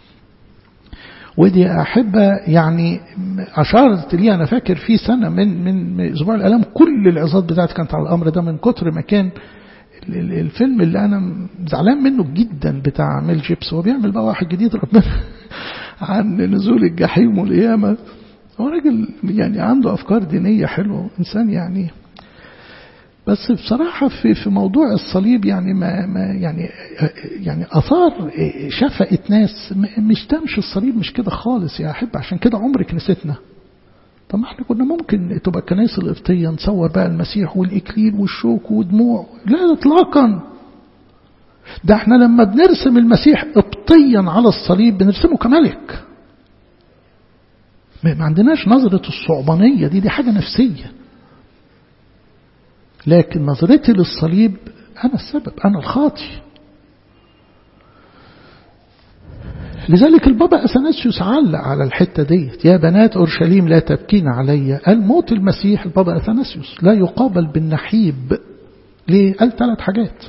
ودي أحبة يعني أشارت لي أنا فاكر في سنة من من أسبوع الألام كل العظات بتاعتي كانت على الأمر ده من كتر ما كان الفيلم اللي انا زعلان منه جدا بتاع ميل جيبس هو بيعمل بقى واحد جديد ربنا عن نزول الجحيم والقيامه هو راجل يعني عنده افكار دينيه حلوه انسان يعني بس بصراحة في في موضوع الصليب يعني ما ما يعني يعني أثار شفقة ناس مش ده مش الصليب مش كده خالص يا أحب عشان كده عمر كنيستنا طب ما احنا كنا ممكن تبقى الكنائس القبطية نصور بقى المسيح والإكليل والشوك ودموع لا اطلاقا ده احنا لما بنرسم المسيح قبطيا على الصليب بنرسمه كملك ما عندناش نظرة الصعبانية دي دي حاجة نفسية لكن نظرتي للصليب أنا السبب أنا الخاطي لذلك البابا أثناسيوس علق على الحتة ديت يا بنات أورشليم لا تبكين علي قال موت المسيح البابا أثناسيوس لا يقابل بالنحيب ليه؟ قال ثلاث حاجات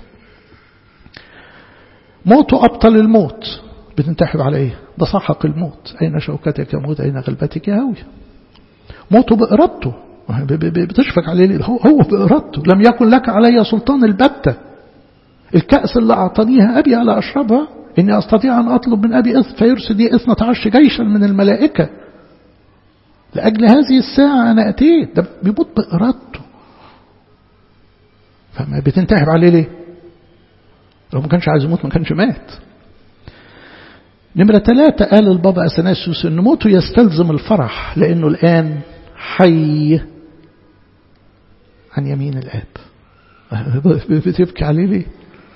موته أبطل الموت بتنتحب على إيه؟ ده سحق الموت أين شوكتك يا موت أين غلبتك يا هاوية موته بإرادته بتشفق عليه ليه؟ هو, هو بإرادته لم يكن لك علي سلطان البتة الكأس اللي أعطانيها أبي ألا أشربها إني أستطيع أن أطلب من أبي إث فيرسل لي إثنى عشر جيشا من الملائكة لأجل هذه الساعة أنا أتيت ده بيموت بإرادته فما بتنتحب عليه ليه لو ما كانش عايز يموت ما كانش مات نمرة ثلاثة قال البابا أثناسيوس أن موته يستلزم الفرح لأنه الآن حي عن يمين الآب بتبكي عليه ليه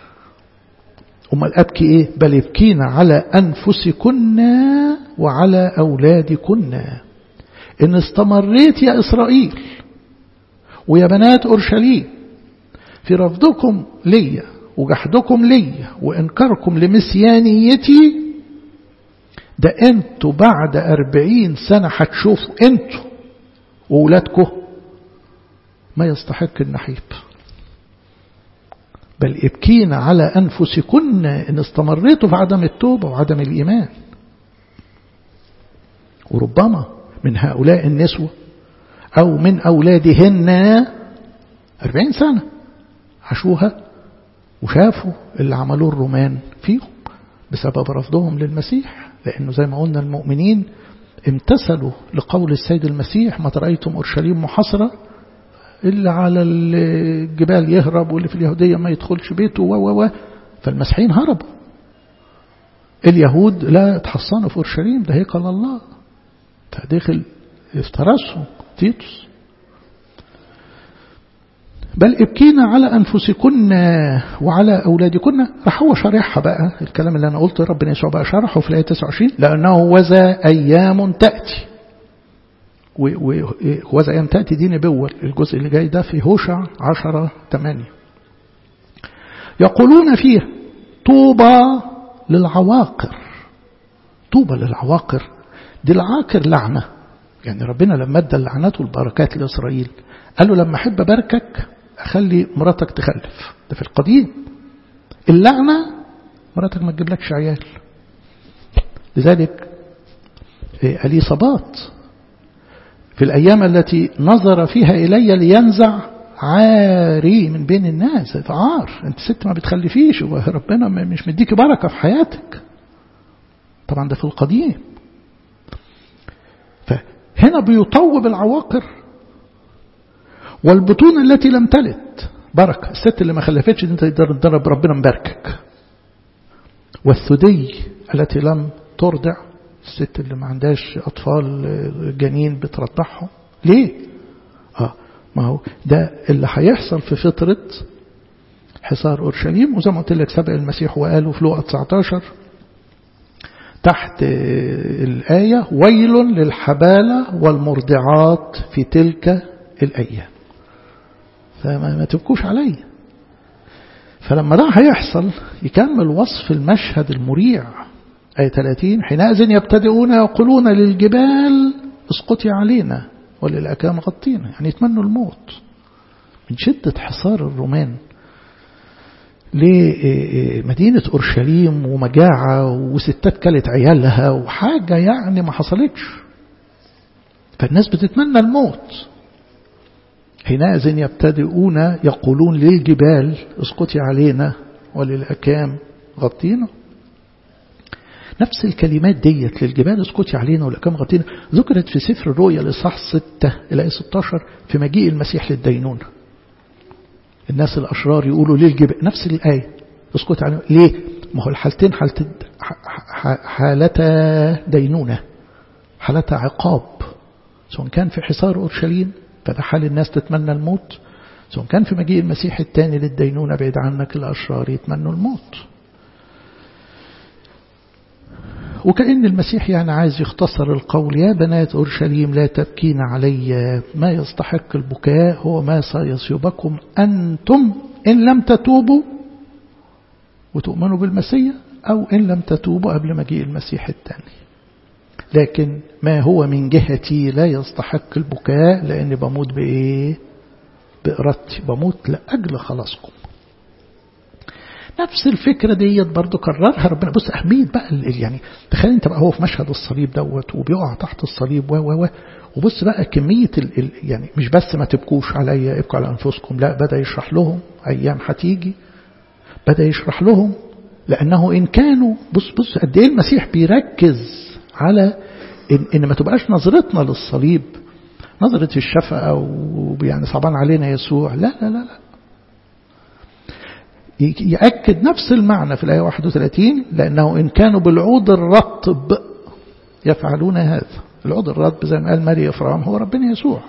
أما أبكي إيه بل يبكينا على أنفسكن وعلى أولادكن إن استمريت يا إسرائيل ويا بنات أورشليم في رفضكم ليا وجحدكم ليا وإنكاركم لمسيانيتي ده انتوا بعد أربعين سنة هتشوفوا انتوا وولادكم ما يستحق النحيب بل ابكينا على أنفسكن إن استمريتوا في عدم التوبة وعدم الإيمان وربما من هؤلاء النسوة أو من أولادهن أربعين سنة عاشوها وشافوا اللي عملوه الرومان فيهم بسبب رفضهم للمسيح لأنه زي ما قلنا المؤمنين امتثلوا لقول السيد المسيح ما رأيتم أورشليم محصرة اللي على الجبال يهرب واللي في اليهودية ما يدخلش بيته و و فالمسيحيين هربوا اليهود لا تحصنوا في أورشليم ده هيكل الله فدخل افترسوا تيتوس بل ابكينا على أنفسكن وعلى أولادكن راح هو شارحها بقى الكلام اللي أنا قلته ربنا يسوع بقى شرحه في الآية 29 لأنه وذا أيام تأتي وذا أيام تأتي دي نبوة الجزء اللي جاي ده في هوشع 10 8 يقولون فيه طوبى للعواقر طوبى للعواقر دي العاقر لعنة يعني ربنا لما ادى اللعنات والبركات لإسرائيل قال له لما أحب أباركك أخلي مراتك تخلف ده في القديم اللعنة مراتك ما تجيبلكش عيال لذلك أليصابات في الأيام التي نظر فيها إلي لينزع عاري من بين الناس عار انت ست ما بتخلفيش وربنا مش مديك بركة في حياتك طبعا ده في القديم فهنا بيطوب العواقر والبطون التي لم تلد بركة الست اللي ما خلفتش انت تضرب ربنا مباركك والثدي التي لم ترضع الست اللي ما عندهاش أطفال جنين بترضعهم ليه آه ما هو ده اللي هيحصل في فترة حصار أورشليم وزي ما قلت لك سبق المسيح وقاله في لوقا 19 تحت الآية ويل للحبالة والمرضعات في تلك الأيام فما ما تبكوش علي فلما ده هيحصل يكمل وصف المشهد المريع آية 30 حينئذ يبتدئون يقولون للجبال اسقطي علينا وللأكام غطينا يعني يتمنوا الموت من شدة حصار الرومان لمدينة أورشليم ومجاعة وستات كلت عيالها وحاجة يعني ما حصلتش فالناس بتتمنى الموت حينئذ يبتدئون يقولون للجبال اسقطي علينا وللأكام غطينا نفس الكلمات ديت للجبال اسقطي علينا والأكام غطينا ذكرت في سفر الرؤيا لصح 6 إلى 16 في مجيء المسيح للدينونة الناس الأشرار يقولوا للجبال نفس الآية اسقطي علينا ليه؟ ما هو الحالتين حالة حالة دينونة حالة عقاب سواء كان في حصار أورشليم فده حال الناس تتمنى الموت سواء كان في مجيء المسيح الثاني للدينونة بعيد عنك الأشرار يتمنوا الموت وكأن المسيح يعني عايز يختصر القول يا بنات أورشليم لا تبكين علي ما يستحق البكاء هو ما سيصيبكم أنتم إن لم تتوبوا وتؤمنوا بالمسيح أو إن لم تتوبوا قبل مجيء المسيح الثاني لكن ما هو من جهتي لا يستحق البكاء لأني بموت بإيه بإرادتي بموت لأجل خلاصكم نفس الفكرة ديت برضو كررها ربنا بص أهمية بقى يعني تخيل انت بقى هو في مشهد الصليب دوت وبيقع تحت الصليب و و و وبص بقى كمية ال ال يعني مش بس ما تبكوش عليا ابكوا على أنفسكم لا بدأ يشرح لهم أيام هتيجي بدأ يشرح لهم لأنه إن كانوا بص بص قد إيه المسيح بيركز على إن, إن ما تبقاش نظرتنا للصليب نظرة الشفقة ويعني صعبان علينا يسوع لا لا لا لا يأكد نفس المعنى في الآية 31 لأنه إن كانوا بالعود الرطب يفعلون هذا العود الرطب زي ما قال ماري إفرام هو ربنا يسوع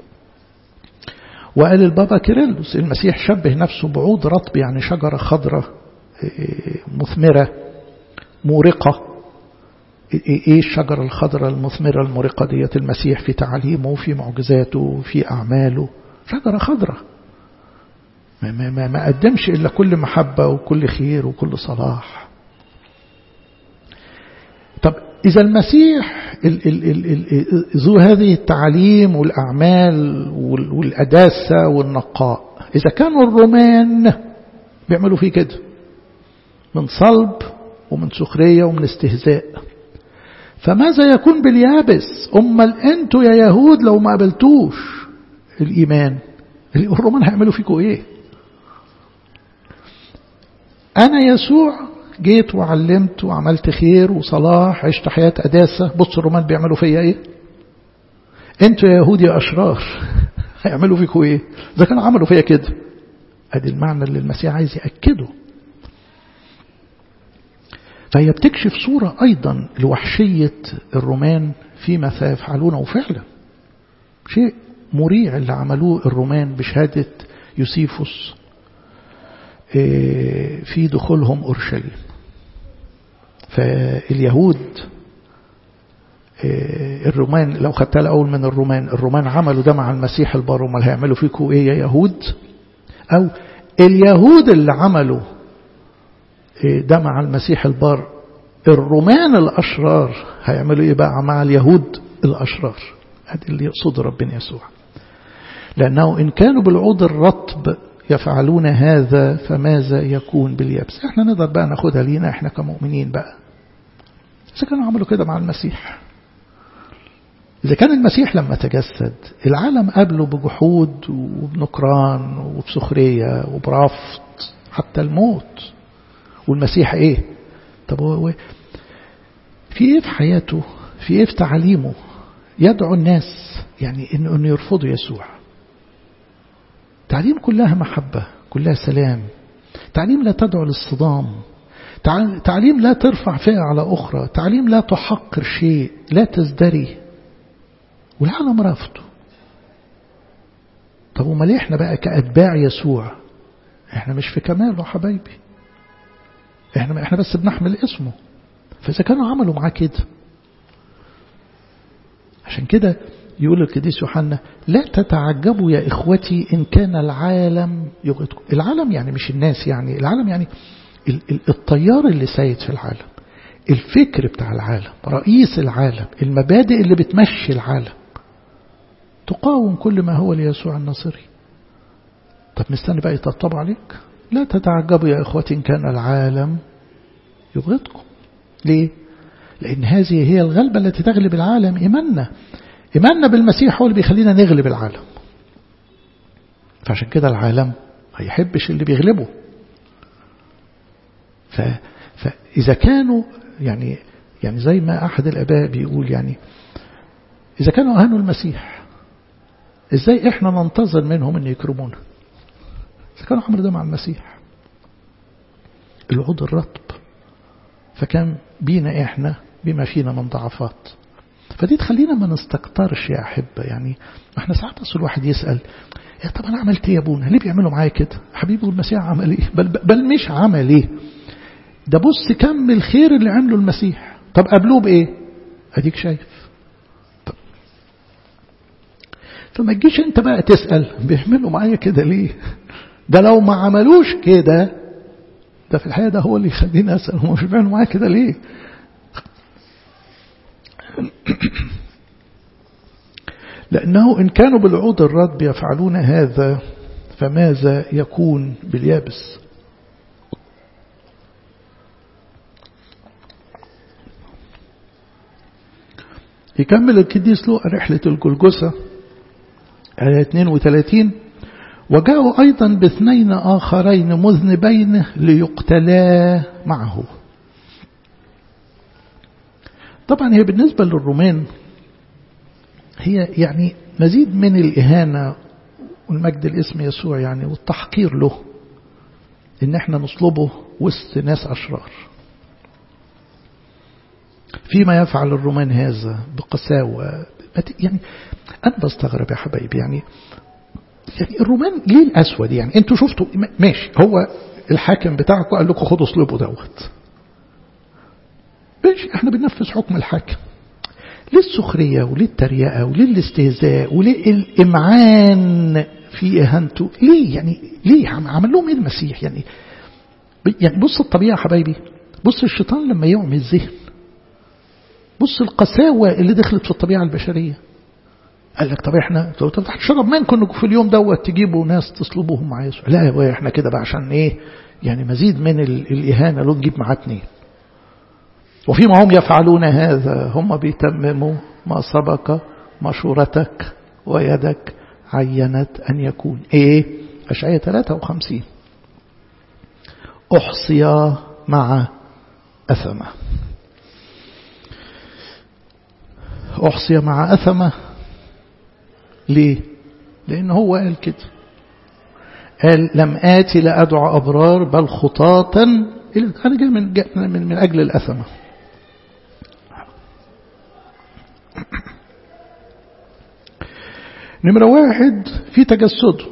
وقال البابا كيرلس المسيح شبه نفسه بعود رطب يعني شجرة خضراء مثمرة مورقة ايه الشجرة الخضراء المثمرة المورقة ديت المسيح في تعاليمه في معجزاته في أعماله شجرة خضراء ما, ما, ما قدمش إلا كل محبة وكل خير وكل صلاح طب إذا المسيح ال ال ال ال ذو هذه التعاليم والأعمال والأداسة والنقاء إذا كانوا الرومان بيعملوا فيه كده من صلب ومن سخرية ومن استهزاء فماذا يكون باليابس أمال أنتوا يا يهود لو ما قبلتوش الإيمان الرومان هيعملوا فيكم إيه أنا يسوع جيت وعلمت وعملت خير وصلاح عشت حياة أداسة بص الرومان بيعملوا فيا إيه أنتوا يا يهود يا أشرار هيعملوا فيكم إيه إذا كانوا عملوا فيا كده أدي المعنى اللي المسيح عايز يأكده فهي بتكشف صورة أيضا لوحشية الرومان فيما سيفعلونه وفعلا شيء مريع اللي عملوه الرومان بشهادة يوسيفوس في دخولهم أورشليم فاليهود الرومان لو خدتها الأول من الرومان الرومان عملوا ده مع المسيح البار امال هيعملوا فيكم إيه يا يهود أو اليهود اللي عملوا ده مع المسيح البار الرومان الأشرار هيعملوا إيه بقى مع اليهود الأشرار هذا اللي يقصد ربنا يسوع لأنه إن كانوا بالعود الرطب يفعلون هذا فماذا يكون باليابس احنا نقدر بقى ناخدها لينا احنا كمؤمنين بقى إذا كانوا عملوا كده مع المسيح إذا كان المسيح لما تجسد العالم قابله بجحود وبنكران وبسخرية وبرفض حتى الموت والمسيح ايه طب هو في ايه في حياته في ايه في تعاليمه يدعو الناس يعني انه إن يرفضوا يسوع تعليم كلها محبة كلها سلام تعليم لا تدعو للصدام تعليم لا ترفع فئة على أخرى تعليم لا تحقر شيء لا تزدري والعالم رافضه طب وما ليه احنا بقى كأتباع يسوع احنا مش في كماله حبايبي احنا احنا بس بنحمل اسمه فإذا كانوا عملوا معاه كده عشان كده يقول القديس يوحنا لا تتعجبوا يا إخوتي إن كان العالم يغيظكم العالم يعني مش الناس يعني العالم يعني الطيار اللي سايد في العالم الفكر بتاع العالم رئيس العالم المبادئ اللي بتمشي العالم تقاوم كل ما هو ليسوع الناصري طب مستني بقى يطبطب عليك لا تتعجبوا يا إخوتي إن كان العالم يبغضكم ليه؟ لأن هذه هي الغلبة التي تغلب العالم إيماننا إيماننا بالمسيح هو اللي بيخلينا نغلب العالم فعشان كده العالم ما يحبش اللي بيغلبه ف... فإذا كانوا يعني يعني زي ما أحد الآباء بيقول يعني إذا كانوا أهانوا المسيح إزاي إحنا ننتظر منهم أن يكرمونا إذا كانوا عملوا ده مع المسيح العود الرطب فكان بينا إحنا بما فينا من ضعفات فدي تخلينا ما نستكترش يا أحبة يعني احنا ساعات أصل الواحد يسأل يا طب أنا عملت إيه يا أبونا ليه بيعملوا معايا كده حبيبي المسيح عمل إيه بل, بل مش عمل إيه ده بص كم الخير اللي عمله المسيح طب قابلوه بإيه أديك شايف طب. فما تجيش انت بقى تسأل بيعملوا معايا كده ليه ده لو ما عملوش كده ده في الحقيقة ده هو اللي يخليني أسأل هم مش بيعملوا معايا كده ليه لأنه إن كانوا بالعود الرطب يفعلون هذا فماذا يكون باليابس يكمل القديس لوقا رحلة الجلجسة آية 32 وجاءوا أيضا باثنين آخرين مذنبين ليقتلا معه طبعا هي بالنسبة للرومان هي يعني مزيد من الإهانة والمجد الاسم يسوع يعني والتحقير له ان احنا نصلبه وسط ناس اشرار فيما يفعل الرومان هذا بقساوة يعني أنا بستغرب يا حبايبي يعني يعني الرومان ليه الأسود يعني أنتوا شفتوا ماشي هو الحاكم بتاعكم قال لكم خدوا اصلبوا دوت ماشي احنا بننفذ حكم الحاكم ليه السخرية وليه التريقة وليه الاستهزاء وليه الإمعان في إهانته ليه يعني ليه عمل لهم ايه المسيح يعني يعني بص الطبيعة حبايبي بص الشيطان لما يعمي الذهن بص القساوة اللي دخلت في الطبيعة البشرية قال لك طب احنا لو تفتح تشرب منكم في اليوم دوت تجيبوا ناس تصلبوهم مع يسوع لا يا احنا كده بقى عشان ايه يعني مزيد من الإهانة لو تجيب معاه اتنين وفيما هم يفعلون هذا هم بيتمموا ما سبق مشورتك ويدك عينت أن يكون إيه أشعية 53 أحصي مع أثمة أحصي مع أثمة ليه لأن هو قال كده قال لم آتي لأدعو أبرار بل خطاة أنا جاي من, من, من أجل الأثمة نمرة واحد في تجسده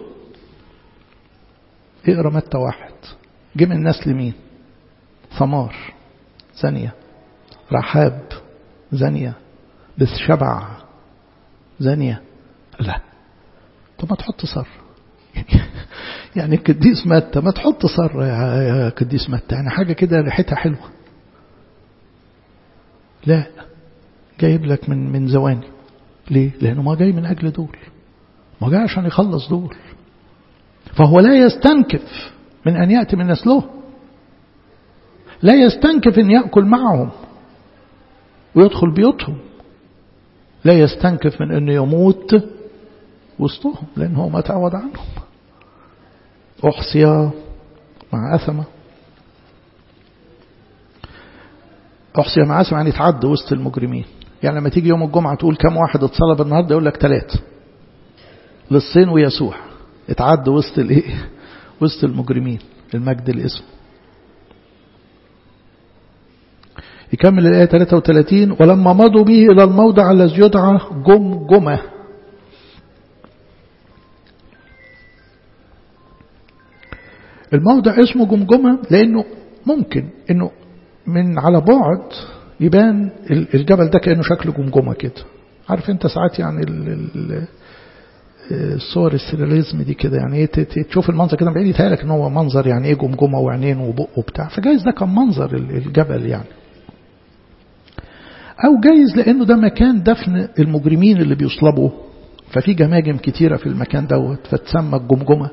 اقرا متى واحد جه من نسل مين ثمار زانية رحاب زانية بثشبع زانية لا طب ما تحط صر يعني, يعني القديس متى ما تحط صر يا قديس متى يعني حاجة كده ريحتها حلوة لا جايب لك من من زواني ليه لأنه ما جاي من أجل دول ما جاي عشان يخلص دول فهو لا يستنكف من أن يأتي من نسله لا يستنكف أن يأكل معهم ويدخل بيوتهم لا يستنكف من أنه يموت وسطهم لأن هو ما تعود عنهم أحصي مع أثمة أحصي مع أثمة يعني تعد وسط المجرمين يعني لما تيجي يوم الجمعة تقول كم واحد اتصلب النهاردة يقول لك ثلاثة للصين ويسوع اتعد وسط الايه وسط المجرمين المجد الاسم يكمل الآية 33 ولما مضوا به إلى الموضع الذي يدعى جمجمة الموضع اسمه جمجمة لأنه ممكن أنه من على بعد يبان الجبل ده كأنه شكل جمجمة كده عارف انت ساعات يعني ال ال الصور السيرياليزم دي كده يعني ايه تشوف المنظر كده بعيد يتهيألك ان هو منظر يعني ايه جمجمه وعينين وبق وبتاع فجايز ده كان منظر الجبل يعني او جايز لانه ده مكان دفن المجرمين اللي بيصلبوا ففي جماجم كتيره في المكان دوت فتسمى الجمجمه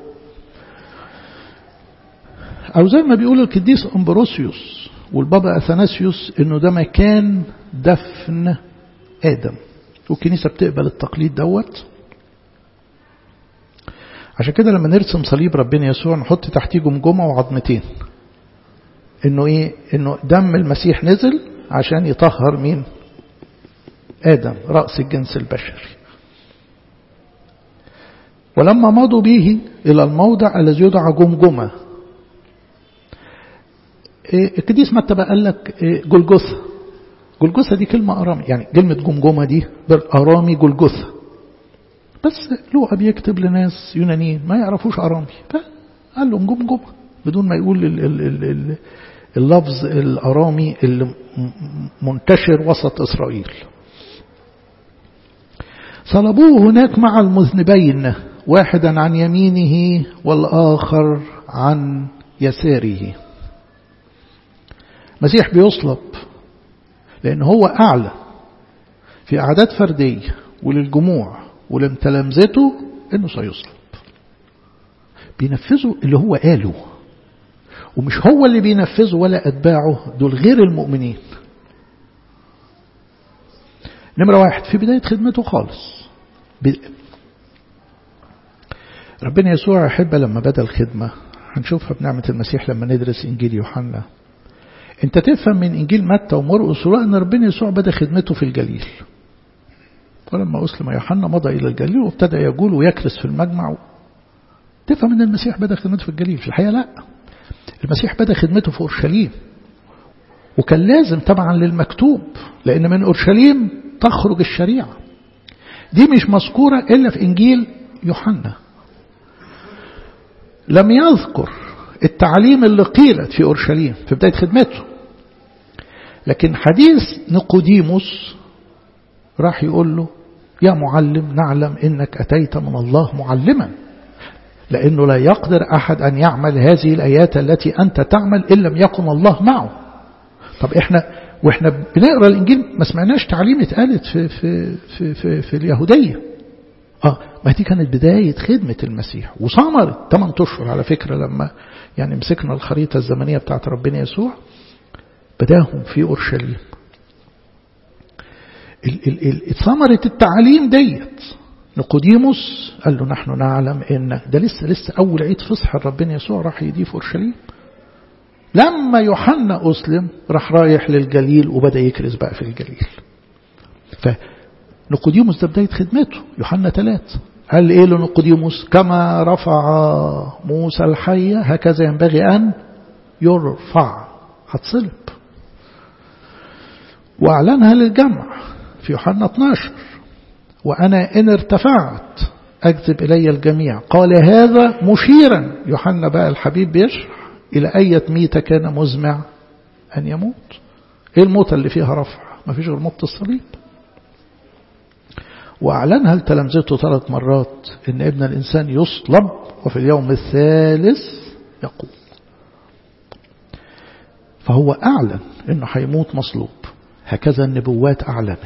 او زي ما بيقول القديس امبروسيوس والبابا اثناسيوس انه ده مكان دفن ادم والكنيسه بتقبل التقليد دوت عشان كده لما نرسم صليب ربنا يسوع نحط تحتيه جمجمه وعظمتين انه ايه انه دم المسيح نزل عشان يطهر مين ادم راس الجنس البشري ولما مضوا به الى الموضع الذي يدعى جمجمه القديس متى بقى قال لك جلجثه جلجثه دي كلمه ارامي يعني كلمه جمجمه دي بالارامي جلجثه بس لوقا بيكتب لناس يونانيين ما يعرفوش أرامي فقال لهم جمجمة بدون ما يقول ال ال ال ال اللفظ الأرامي اللي منتشر وسط إسرائيل صلبوه هناك مع المذنبين واحدا عن يمينه والآخر عن يساره مسيح بيصلب لأن هو أعلى في أعداد فردية وللجموع ولمتلامذته انه سيصلب بينفذوا اللي هو قاله ومش هو اللي بينفذه ولا أتباعه دول غير المؤمنين نمرة واحد في بداية خدمته خالص ب... ربنا يسوع يحب لما بدأ الخدمة هنشوفها بنعمة المسيح لما ندرس إنجيل يوحنا انت تفهم من إنجيل متى ومرقس أن ربنا يسوع بدأ خدمته في الجليل ولما أسلم يوحنا مضى إلى الجليل وابتدى يقول ويكرس في المجمع تفهم أن المسيح بدأ خدمته في الجليل في الحقيقة لا المسيح بدأ خدمته في أورشليم وكان لازم طبعا للمكتوب لأن من أورشليم تخرج الشريعة دي مش مذكورة إلا في إنجيل يوحنا لم يذكر التعليم اللي قيلت في أورشليم في بداية خدمته لكن حديث نيقوديموس راح يقول له يا معلم نعلم إنك أتيت من الله معلما لأنه لا يقدر أحد أن يعمل هذه الآيات التي أنت تعمل إن لم يكن الله معه طب إحنا وإحنا بنقرأ الإنجيل ما سمعناش تعليم اتقالت في, في, في, في, في اليهودية آه ما دي كانت بداية خدمة المسيح وصمرت 8 أشهر على فكرة لما يعني مسكنا الخريطة الزمنية بتاعت ربنا يسوع بداهم في أورشليم ثمرة التعليم ديت نقوديموس قال له نحن نعلم ان ده لسه لسه اول عيد فصح ربنا يسوع راح يديه في اورشليم لما يوحنا اسلم راح رايح للجليل وبدا يكرز بقى في الجليل فنقوديموس ده بدايه خدمته يوحنا ثلاثة قال ايه لنقوديموس كما رفع موسى الحية هكذا ينبغي ان يرفع هتصلب واعلنها للجمع في يوحنا 12 وأنا إن ارتفعت أجذب إلي الجميع قال هذا مشيرا يوحنا بقى الحبيب بيشرح إلى أية ميتة كان مزمع أن يموت إيه الموتة اللي فيها رفع ما فيش غير موت الصليب وأعلنها لتلامذته ثلاث مرات إن ابن الإنسان يصلب وفي اليوم الثالث يقوم فهو أعلن إنه هيموت مصلوب هكذا النبوات أعلنت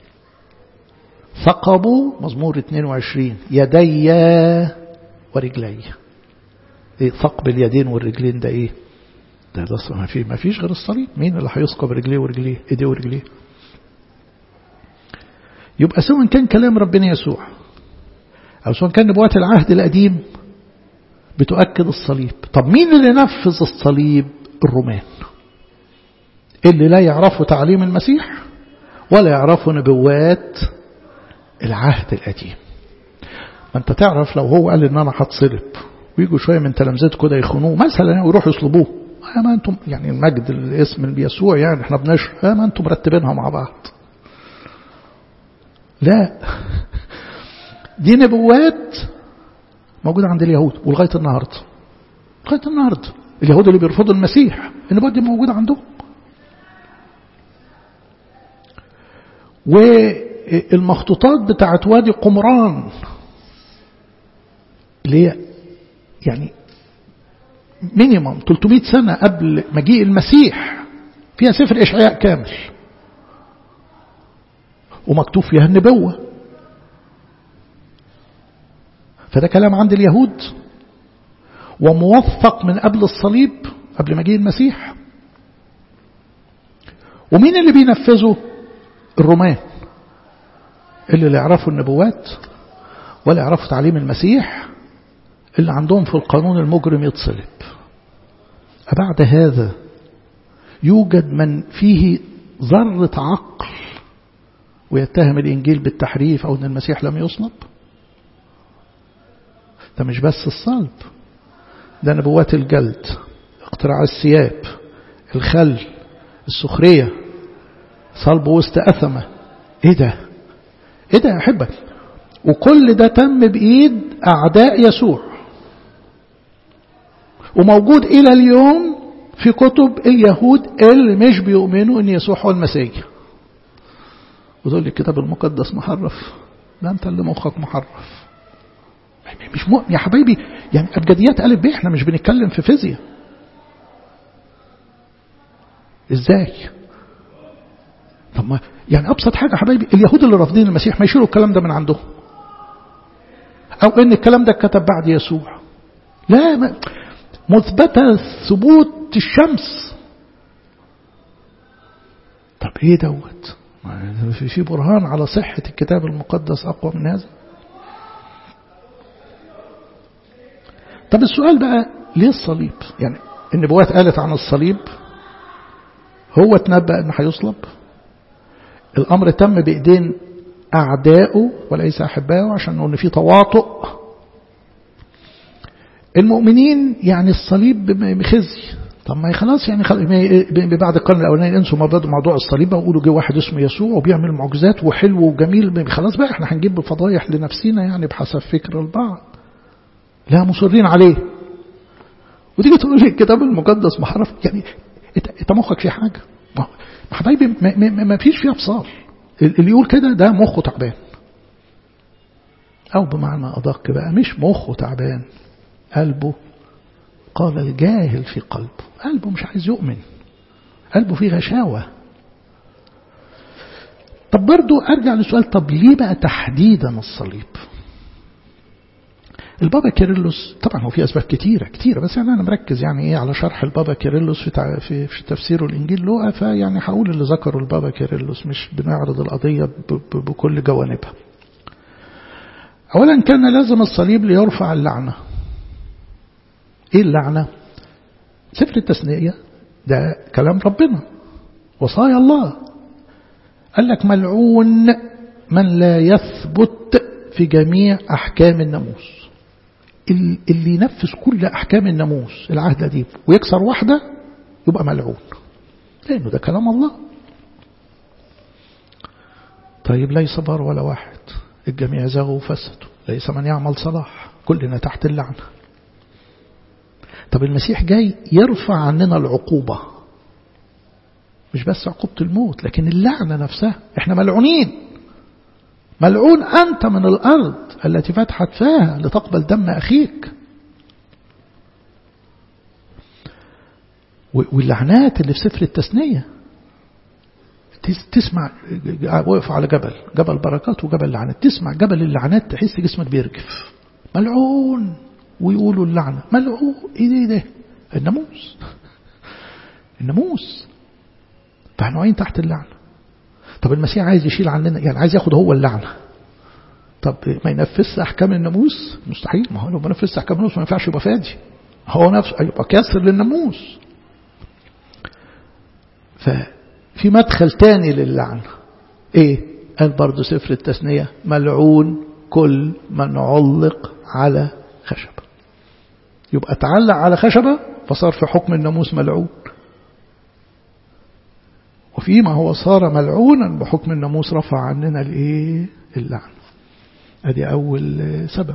ثقبوا مزمور 22 يدي ورجلي ايه ثقب اليدين والرجلين ده ايه ده ده ما في ما فيش غير الصليب مين اللي هيثقب رجليه ورجليه ايديه ورجليه يبقى سواء كان كلام ربنا يسوع او سواء كان نبوات العهد القديم بتؤكد الصليب طب مين اللي نفذ الصليب الرومان اللي لا يعرفوا تعليم المسيح ولا يعرفوا نبوات العهد القديم ما انت تعرف لو هو قال ان انا هتصلب ويجوا شويه من تلامذته كده يخونوه مثلا ويروحوا يصلبوه ما انتم يعني المجد الاسم يسوع يعني احنا بنشرح ما انتم مرتبينها مع بعض لا دي نبوات موجودة عند اليهود ولغاية النهاردة لغاية النهاردة اليهود اللي بيرفضوا المسيح النبوات دي موجودة عندهم و المخطوطات بتاعت وادي قمران اللي هي يعني مينيمم 300 سنة قبل مجيء المسيح فيها سفر إشعياء كامل ومكتوب فيها النبوة فده كلام عند اليهود وموثق من قبل الصليب قبل مجيء المسيح ومين اللي بينفذه الرومان اللي لا يعرفوا النبوات ولا يعرفوا تعليم المسيح اللي عندهم في القانون المجرم يتصلب أبعد هذا يوجد من فيه ذرة عقل ويتهم الإنجيل بالتحريف أو أن المسيح لم يصلب ده مش بس الصلب ده نبوات الجلد اقتراع الثياب الخل السخرية صلب وسط أثمة ايه ده ايه ده يا احبك وكل ده تم بايد اعداء يسوع وموجود الى اليوم في كتب اليهود اللي مش بيؤمنوا ان يسوع هو المسيح وتقول لي الكتاب المقدس محرف ده انت اللي مخك محرف مش مؤمن يا حبايبي يعني ابجديات الف ب احنا مش بنتكلم في فيزياء ازاي طب ما يعني ابسط حاجه حبايبي اليهود اللي رافضين المسيح ما يشيلوا الكلام ده من عندهم او ان الكلام ده اتكتب بعد يسوع لا ما مثبتة ثبوت الشمس طب ايه دوت في برهان على صحة الكتاب المقدس أقوى من هذا طب السؤال بقى ليه الصليب يعني النبوات قالت عن الصليب هو تنبأ أنه هيصلب الأمر تم بإيدين أعدائه وليس أحبائه عشان نقول إن في تواطؤ المؤمنين يعني الصليب خزي طب ما خلاص يعني خل... بعد القرن الاولاني انسوا موضوع الصليب وقولوا جه واحد اسمه يسوع وبيعمل معجزات وحلو وجميل خلاص بقى احنا هنجيب فضايح لنفسنا يعني بحسب فكر البعض لا مصرين عليه وتيجي تقول لي الكتاب المقدس محرف يعني انت مخك في حاجه حبايبي ما, ما, ما فيش فيها افصال اللي يقول كده ده مخه تعبان او بمعنى ادق بقى مش مخه تعبان قلبه قال الجاهل في قلبه قلبه مش عايز يؤمن قلبه فيه غشاوة طب برضو أرجع للسؤال طب ليه بقى تحديدا الصليب البابا كيرلس طبعا هو في أسباب كتيرة كتيرة بس يعني أنا مركز يعني إيه على شرح البابا كيرلس في, في, في تفسيره الإنجيل لوقا فيعني هقول اللي ذكره البابا كيرلس مش بنعرض القضية بكل جوانبها أولا كان لازم الصليب ليرفع اللعنة ايه اللعنة سفر التثنية ده كلام ربنا وصايا الله قال لك ملعون من لا يثبت في جميع أحكام الناموس اللي ينفذ كل أحكام الناموس العهد دي ويكسر واحدة يبقى ملعون لأنه ده كلام الله طيب ليس بار ولا واحد الجميع زاغوا وفسدوا ليس من يعمل صلاح كلنا تحت اللعنه طب المسيح جاي يرفع عننا العقوبة مش بس عقوبة الموت لكن اللعنة نفسها احنا ملعونين ملعون أنت من الأرض التي فتحت فيها لتقبل دم أخيك واللعنات اللي في سفر التثنية تسمع وقف على جبل جبل بركات وجبل لعنات تسمع جبل اللعنات تحس جسمك بيرجف ملعون ويقولوا اللعنة ملعون ايه ده, ده الناموس الناموس فاحنا واقعين تحت اللعنة طب المسيح عايز يشيل عننا يعني عايز ياخد هو اللعنة طب ما ينفذش احكام الناموس مستحيل ما هو لو ما نفذش احكام الناموس ما ينفعش يبقى فادي هو نفسه يبقى كاسر للناموس ففي مدخل تاني للعنة ايه قال برضه سفر التثنية ملعون كل من علق على خشبة يبقى تعلق على خشبة فصار في حكم الناموس ملعون وفيما هو صار ملعونا بحكم الناموس رفع عننا الايه اللعنة ادي اول سبب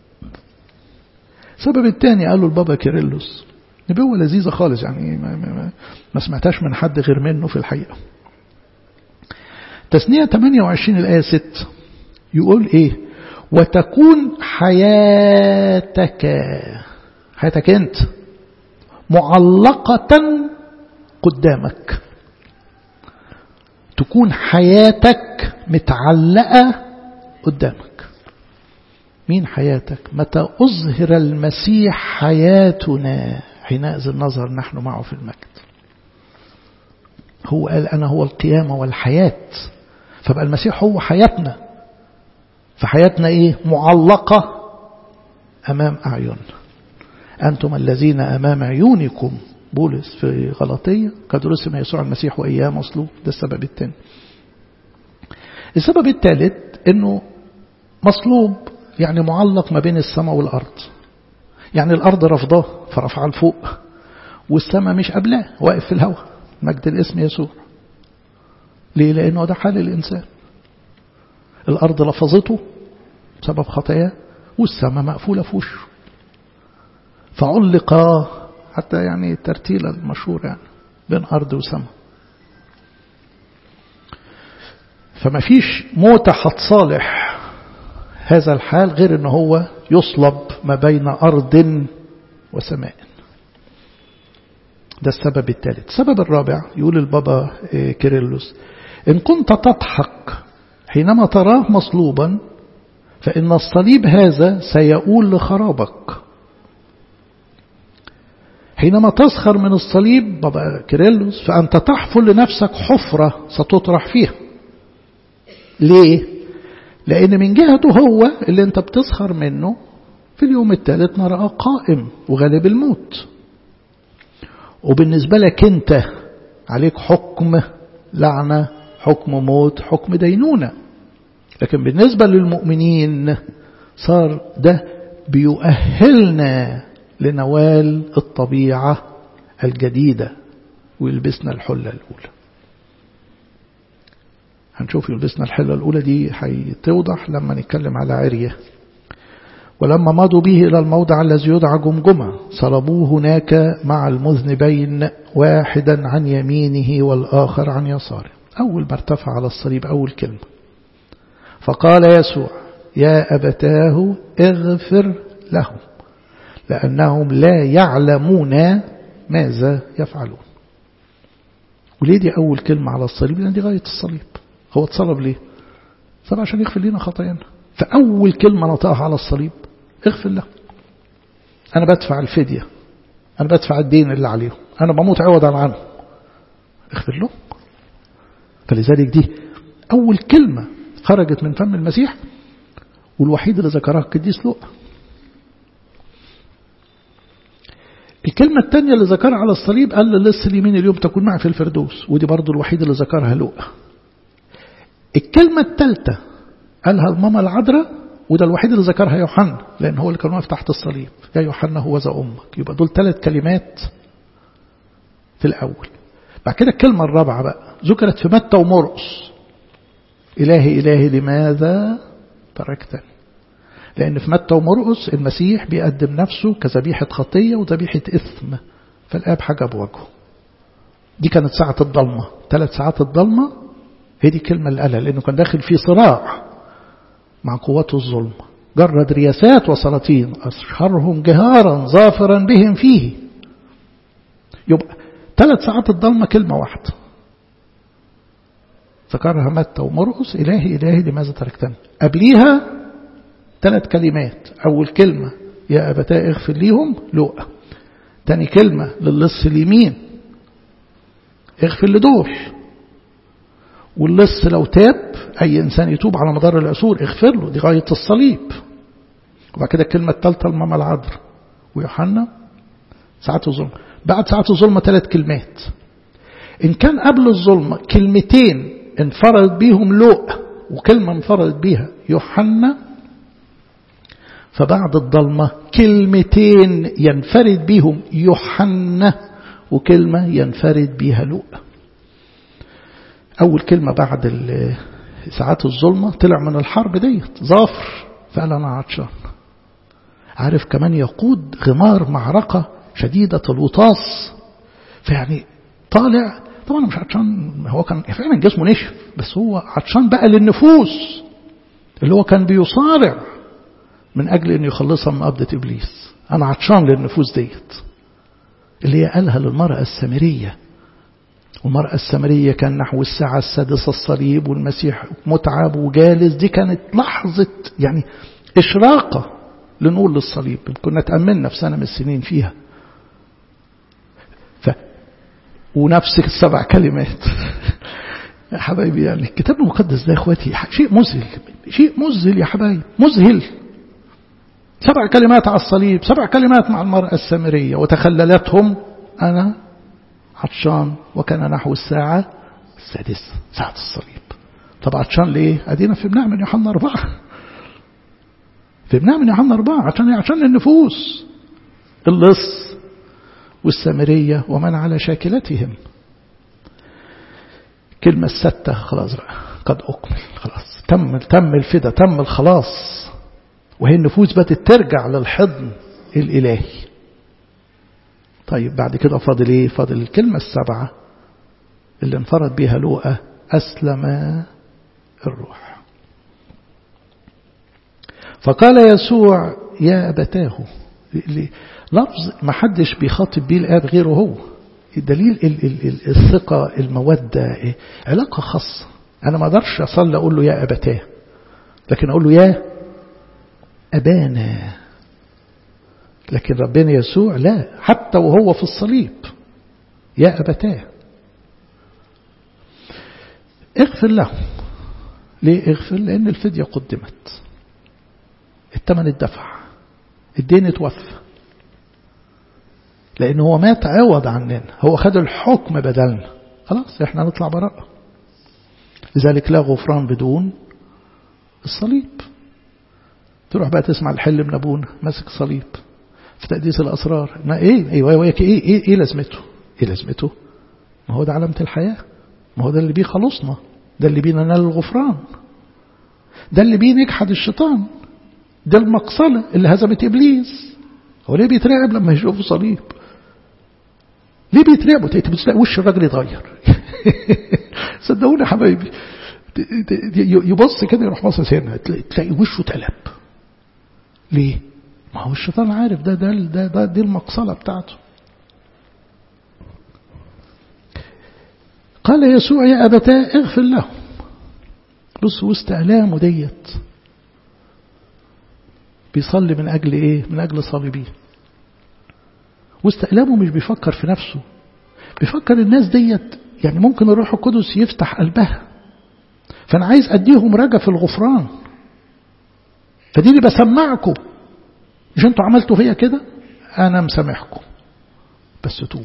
السبب الثاني قاله البابا كيرلس نبوة لذيذة خالص يعني ما, ما, ما سمعتهاش من حد غير منه في الحقيقة تثنية 28 الآية 6 يقول ايه وتكون حياتك حياتك انت معلقة قدامك تكون حياتك متعلقة قدامك مين حياتك متى أظهر المسيح حياتنا حينئذ النظر نحن معه في المجد هو قال أنا هو القيامة والحياة فبقى المسيح هو حياتنا فحياتنا إيه معلقة أمام أعين أنتم الذين أمام عيونكم بولس في غلطية قد رسم يسوع المسيح وإياه مصلوب ده السبب الثاني السبب الثالث أنه مصلوب يعني معلق ما بين السماء والأرض يعني الأرض رفضاه فرفع لفوق والسماء مش قبلاه واقف في الهواء مجد الاسم يسوع ليه لأنه ده حال الإنسان الأرض لفظته بسبب خطاياه والسماء مقفولة في وشه فعلق حتى يعني الترتيلة المشهورة يعني بين أرض وسماء فما فيش موتة هتصالح هذا الحال غير ان هو يصلب ما بين أرض وسماء ده السبب الثالث السبب الرابع يقول البابا كيرلس إن كنت تضحك حينما تراه مصلوبا فإن الصليب هذا سيؤول لخرابك حينما تسخر من الصليب بابا كيرلس فأنت تحفر لنفسك حفرة ستطرح فيها ليه؟ لأن من جهته هو اللي انت بتسخر منه في اليوم الثالث نراه قائم وغالب الموت وبالنسبة لك انت عليك حكم لعنة حكم موت حكم دينونة لكن بالنسبة للمؤمنين صار ده بيؤهلنا لنوال الطبيعة الجديدة ويلبسنا الحلة الأولى هنشوف يلبسنا الحلة الأولى دي هتوضح لما نتكلم على عرية ولما مضوا به إلى الموضع الذي يدعى جمجمة صلبوه هناك مع المذنبين واحدا عن يمينه والآخر عن يساره أول ما ارتفع على الصليب أول كلمة فقال يسوع يا أبتاه اغفر لهم لأنهم لا يعلمون ماذا يفعلون وليه دي أول كلمة على الصليب لأن دي غاية الصليب هو اتصلب ليه صلب عشان يغفر لنا خطايانا فأول كلمة نطقها على الصليب اغفر له أنا بدفع الفدية أنا بدفع الدين اللي عليهم أنا بموت عوضا عنه اغفر له فلذلك دي أول كلمة خرجت من فم المسيح والوحيد اللي ذكرها القديس لوقا الكلمة الثانية اللي ذكرها على الصليب قال للص اليمين اليوم تكون معي في الفردوس ودي برضو الوحيد اللي ذكرها لوقا الكلمة الثالثة قالها الماما العذراء وده الوحيد اللي ذكرها يوحنا لأن هو اللي كان واقف تحت الصليب يا يوحنا هو ذا أمك يبقى دول ثلاث كلمات في الأول بعد كده الكلمة الرابعة بقى ذكرت في متى ومرقس إلهي إلهي لماذا تركتني لأن في متى ومرقس المسيح بيقدم نفسه كذبيحة خطية وذبيحة إثم فالآب حاجة بوجهه دي كانت ساعة الضلمة ثلاث ساعات الضلمة هي دي الكلمة اللي قالها لأنه كان داخل في صراع مع قوات الظلم جرد رياسات وسلاطين أشهرهم جهارا ظافرا بهم فيه يبقى ثلاث ساعات الضلمة كلمة واحدة ذكرها متى ومرقس إلهي إلهي لماذا تركتني قبليها ثلاث كلمات أول كلمة يا أبتاء اغفر ليهم لؤى تاني كلمة للص اليمين اغفر لدول واللص لو تاب أي إنسان يتوب على مدار العصور اغفر له دي غاية الصليب وبعد كده الكلمة الثالثة الماما العذر ويوحنا ساعات الظلمة بعد ساعات الظلمة ثلاث كلمات إن كان قبل الظلمة كلمتين انفرد بيهم لوق وكلمة انفرد بيها يوحنا فبعد الضلمة كلمتين ينفرد بيهم يوحنا وكلمة ينفرد بيها لوق أول كلمة بعد ساعات الظلمة طلع من الحرب ديت ظافر فقال أنا عطشان عارف كمان يقود غمار معركة شديدة الوطاس فيعني طالع طبعا مش عطشان هو كان فعلا جسمه نشف بس هو عطشان بقى للنفوس اللي هو كان بيصارع من أجل أن يخلصها من قبضة إبليس أنا عطشان للنفوس ديت اللي هي قالها للمرأة السامرية والمرأة السامرية كان نحو الساعة السادسة الصليب والمسيح متعب وجالس دي كانت لحظة يعني إشراقة لنور للصليب كنا تأملنا في سنة من السنين فيها ف ونفس السبع كلمات يا حبايبي يعني الكتاب المقدس ده يا اخواتي شيء مذهل شيء مذهل يا حبايبي مذهل سبع كلمات على الصليب سبع كلمات مع المرأة السامرية وتخللتهم أنا عطشان وكان نحو الساعة السادسة ساعة الصليب طب عطشان ليه أدينا في بناء من يوحنا أربعة في بناء من يوحنا أربعة عشان عشان النفوس اللص والسامرية ومن على شاكلتهم كلمة الستة خلاص بقى قد أكمل خلاص تم تم الفدا تم الخلاص وهي النفوس بدأت ترجع للحضن الإلهي طيب بعد كده فاضل ايه فاضل الكلمة السبعة اللي انفرد بها لوقا أسلم الروح فقال يسوع يا أبتاه لفظ ما حدش بيخاطب بيه الآب غيره هو الدليل الثقة المودة علاقة خاصة أنا ما أقدرش أصلي أقول له يا أبتاه لكن أقول له يا أبانا لكن ربنا يسوع لا حتى وهو في الصليب يا أبتاه اغفر لهم ليه اغفر لأن الفدية قدمت الثمن اتدفع الدين اتوفى لأن هو مات عوض عننا هو خد الحكم بدلنا خلاص احنا نطلع براءة لذلك لا غفران بدون الصليب تروح بقى تسمع الحل من أبونا ماسك صليب في تقديس الأسرار ما إيه إيه إيه إيه, إيه, إيه لازمته إيه لازمته ما هو ده علامة الحياة ما هو ده اللي بيه خلصنا ده اللي بينا نال الغفران ده اللي بيه نجحد الشيطان ده المقصلة اللي هزمت إبليس هو ليه بيترعب لما يشوفوا صليب ليه بيترعبوا تلاقي وش الراجل يتغير صدقوني يا حبايبي يبص كده يروح باصص هنا تلاقي وشه اتقلب ليه ما هو الشيطان عارف ده ده ده, ده دي المقصله بتاعته قال يسوع يا أبتاه اغفر لهم بص وسط ألامه ديت بيصلي من أجل إيه من أجل صليبيه وسط ألامه مش بيفكر في نفسه بيفكر الناس ديت يعني ممكن الروح القدس يفتح قلبها فأنا عايز أديهم رجا في الغفران فدي اللي بسمعكم مش انتوا عملتوا فيا كده أنا مسامحكم بس توبوا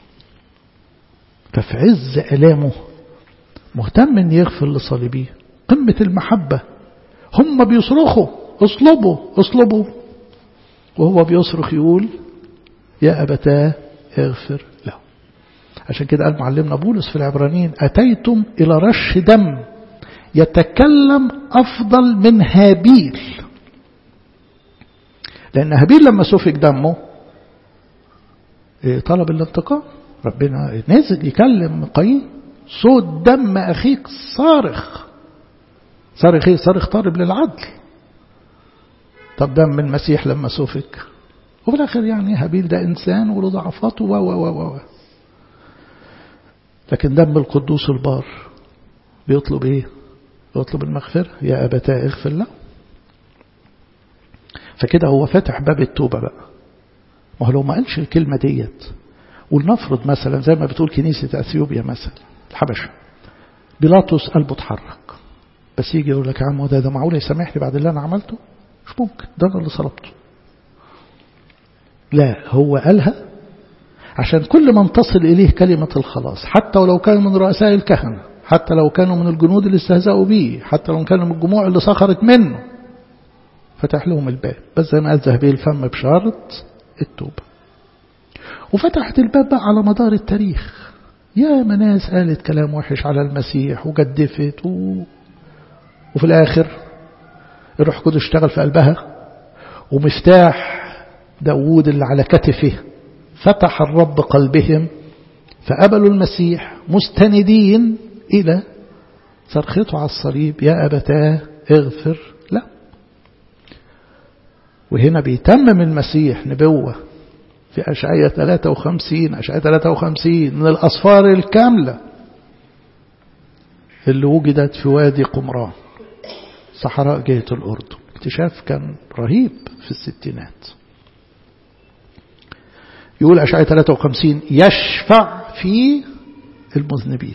ففي عز ألامه مهتم أن يغفر لصليبيه قمة المحبة هم بيصرخوا اصلبوا اصلبوا وهو بيصرخ يقول يا أبتاه اغفر له عشان كده قال معلمنا بولس في العبرانيين أتيتم إلى رش دم يتكلم أفضل من هابيل لأن هابيل لما سفك دمه طلب الانتقام ربنا نزل يكلم قايين صوت دم أخيك صارخ صارخ ايه صارخ طالب للعدل طب دم المسيح لما سفك وفي الآخر يعني هابيل ده إنسان وله ضعفاته و و و و لكن دم القدوس البار بيطلب إيه؟ بيطلب المغفرة يا أبتاه اغفر له فكده هو فتح باب التوبة بقى ما هو لو ما قالش الكلمة ديت ولنفرض مثلا زي ما بتقول كنيسة أثيوبيا مثلا الحبشة بيلاطس قلبه اتحرك بس يجي يقول لك يا عم ده ده معقول يسامحني بعد اللي أنا عملته مش ممكن ده أنا اللي صلبته لا هو قالها عشان كل من تصل إليه كلمة الخلاص حتى ولو كانوا من رؤساء الكهنة حتى لو كانوا من الجنود اللي استهزأوا به حتى لو كانوا من الجموع اللي سخرت منه فتح لهم الباب بس زي ما قال ذهبي الفم بشارط التوبة وفتحت الباب بقى على مدار التاريخ يا ناس قالت كلام وحش على المسيح وجدفت و... وفي الآخر الروح القدس اشتغل في قلبها ومفتاح داوود اللي على كتفه فتح الرب قلبهم فقبلوا المسيح مستندين إلى صرخته على الصليب يا أبتاه اغفر لا وهنا بيتمم المسيح نبوة في أشعية 53 أشعية 53 من الأصفار الكاملة اللي وجدت في وادي قمران صحراء جهة الأردن اكتشاف كان رهيب في الستينات يقول أشعية 53 يشفع في المذنبين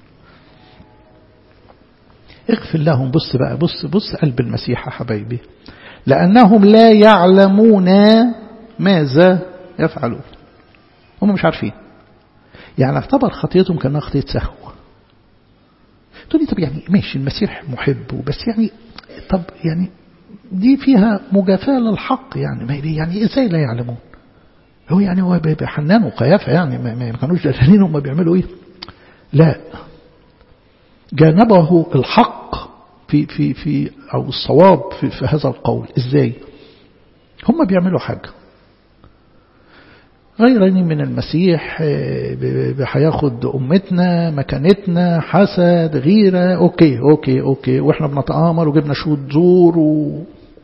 اغفر لهم بص بقى بص بص قلب المسيح يا حبايبي لأنهم لا يعلمون ماذا يفعلون هم مش عارفين يعني اعتبر خطيتهم كأنها خطية سهو تقول لي طب يعني ماشي المسيح محب بس يعني طب يعني دي فيها مجافاة للحق يعني يعني ازاي لا يعلمون هو يعني هو حنان وقيافة يعني ما كانوش دلالين هم بيعملوا ايه لا جانبه الحق في في في او الصواب في, في هذا القول ازاي هم بيعملوا حاجة غيرني من المسيح هياخد أمتنا مكانتنا حسد غيرة أوكي أوكي أوكي وإحنا بنتآمر وجبنا شهود زور و...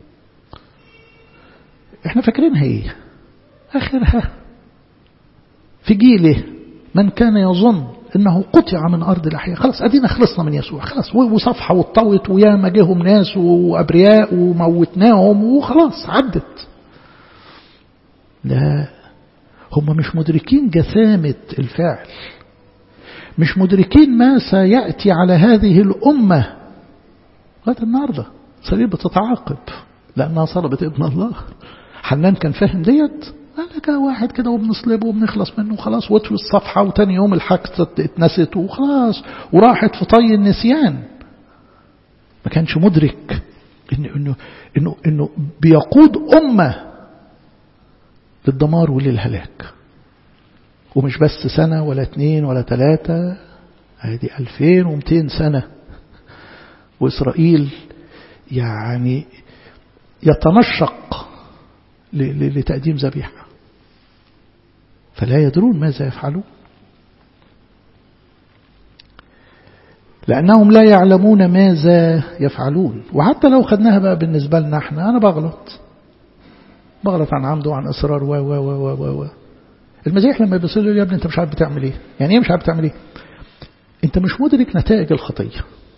إحنا فاكرينها إيه آخرها في جيله من كان يظن انه قطع من ارض الاحياء خلاص ادينا خلصنا من يسوع خلاص وصفحه واتطوت وياما جيهم ناس وابرياء وموتناهم وخلاص عدت لا هم مش مدركين جسامة الفعل مش مدركين ما سيأتي على هذه الأمة لغاية النهاردة صليب بتتعاقب لأنها صلبت ابن الله حنان كان فاهم ديت قال لك واحد كده وبنصلبه وبنخلص منه وخلاص وطوي الصفحة وتاني يوم الحاجة اتنست وخلاص وراحت في طي النسيان ما كانش مدرك إنه, إنه, إنه, إنه بيقود أمة للدمار وللهلاك ومش بس سنة ولا اتنين ولا تلاتة هذه ألفين ومتين سنة وإسرائيل يعني يتنشق لتقديم ذبيحة فلا يدرون ماذا يفعلون لأنهم لا يعلمون ماذا يفعلون وحتى لو خدناها بقى بالنسبة لنا احنا أنا بغلط بغلط عن عمد وعن إصرار و و و و و المسيح لما يبص له يا ابني أنت مش عارف بتعمل إيه يعني إيه مش عارف بتعمل إيه أنت مش مدرك نتائج الخطية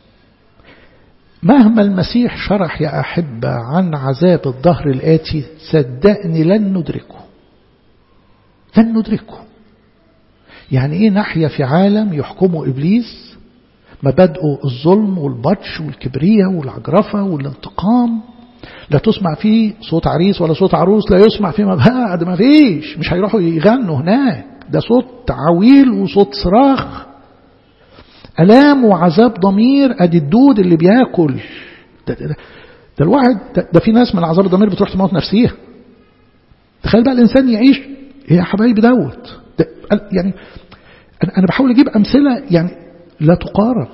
مهما المسيح شرح يا أحبة عن عذاب الظهر الآتي صدقني لن ندركه لن ندركه يعني إيه نحيا في عالم يحكمه إبليس مبادئه الظلم والبطش والكبرية والعجرفة والانتقام لا تسمع فيه صوت عريس ولا صوت عروس لا يسمع فيه مبهد ما فيش مش هيروحوا يغنوا هناك ده صوت عويل وصوت صراخ ألام وعذاب ضمير أدي الدود اللي بياكل ده, ده, ده, ده الواحد ده, ده في ناس من عذاب الضمير بتروح تموت نفسيها تخيل بقى الإنسان يعيش يا حبايبي دوت ده يعني أنا بحاول أجيب أمثلة يعني لا تقارن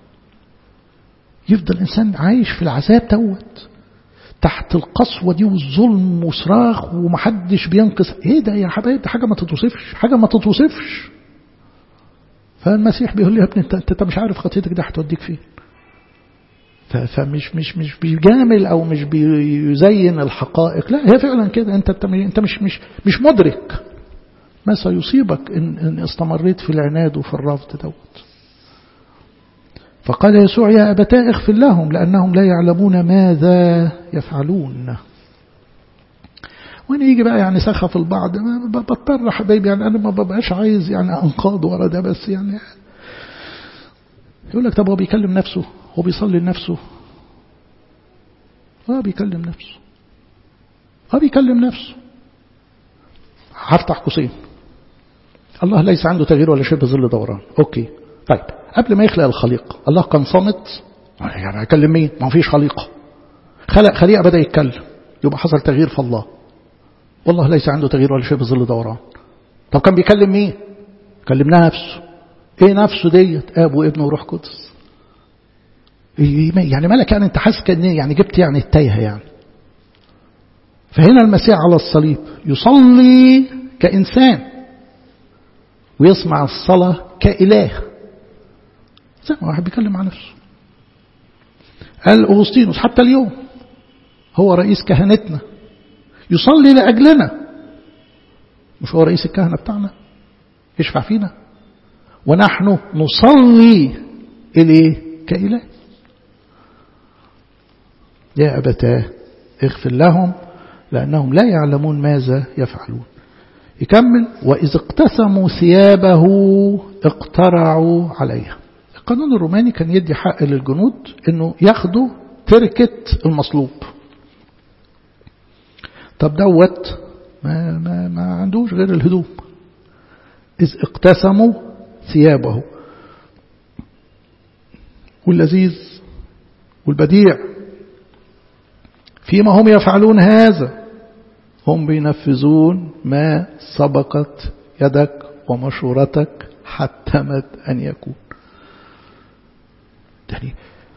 يفضل الإنسان عايش في العذاب دوت تحت القسوة دي والظلم وصراخ ومحدش بينقذ ايه ده يا حبايب ده حاجة ما تتوصفش حاجة ما تتوصفش فالمسيح بيقول لي يا ابني انت, انت مش عارف خطيتك ده هتوديك فين فمش مش مش بيجامل او مش بيزين الحقائق لا هي فعلا كده انت انت مش مش مش مدرك ما سيصيبك ان, إن استمريت في العناد وفي الرفض دوت فقال يسوع يا أبتاء اغفر لهم لأنهم لا يعلمون ماذا يفعلون وين يجي بقى يعني سخف البعض بضطر حبايبي يعني أنا ما ببقاش عايز يعني أنقاض ورا ده بس يعني يقول لك طب هو بيكلم نفسه هو بيصلي لنفسه هو بيكلم نفسه هو بيكلم نفسه هفتح قوسين الله ليس عنده تغيير ولا شبه ظل دوران أوكي طيب قبل ما يخلق الخليقة الله كان صامت يعني هيكلم مين ما فيش خليقة خلق خليقة بدأ يتكلم يبقى حصل تغيير في الله والله ليس عنده تغيير ولا شبه ظل دوران طب كان بيكلم مين كلم نفسه ايه نفسه ديت اب وابن وروح قدس يعني مالك يعني انت حاسس كان يعني جبت يعني التايهه يعني فهنا المسيح على الصليب يصلي كإنسان ويسمع الصلاة كإله زي ما واحد بيكلم مع نفسه قال أغسطينوس حتى اليوم هو رئيس كهنتنا يصلي لأجلنا مش هو رئيس الكهنة بتاعنا يشفع فينا ونحن نصلي إليه كإله يا أبتاه اغفر لهم لأنهم لا يعلمون ماذا يفعلون يكمل وإذ اقتسموا ثيابه اقترعوا عليها القانون الروماني كان يدي حق للجنود انه ياخدوا تركة المصلوب طب دوت ما, ما, ما عندوش غير الهدوم إذ اقتسموا ثيابه واللذيذ والبديع فيما هم يفعلون هذا هم بينفذون ما سبقت يدك ومشورتك حتمت أن يكون يعني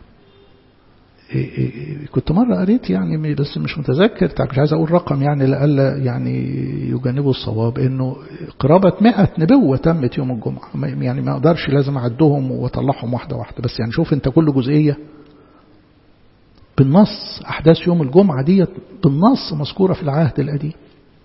كنت مرة قريت يعني بس مش متذكر مش عايز أقول رقم يعني لألا يعني يجنبوا الصواب إنه قرابة مئة نبوة تمت يوم الجمعة يعني ما أقدرش لازم أعدهم وأطلعهم واحدة واحدة بس يعني شوف أنت كل جزئية بالنص أحداث يوم الجمعة ديت بالنص مذكورة في العهد القديم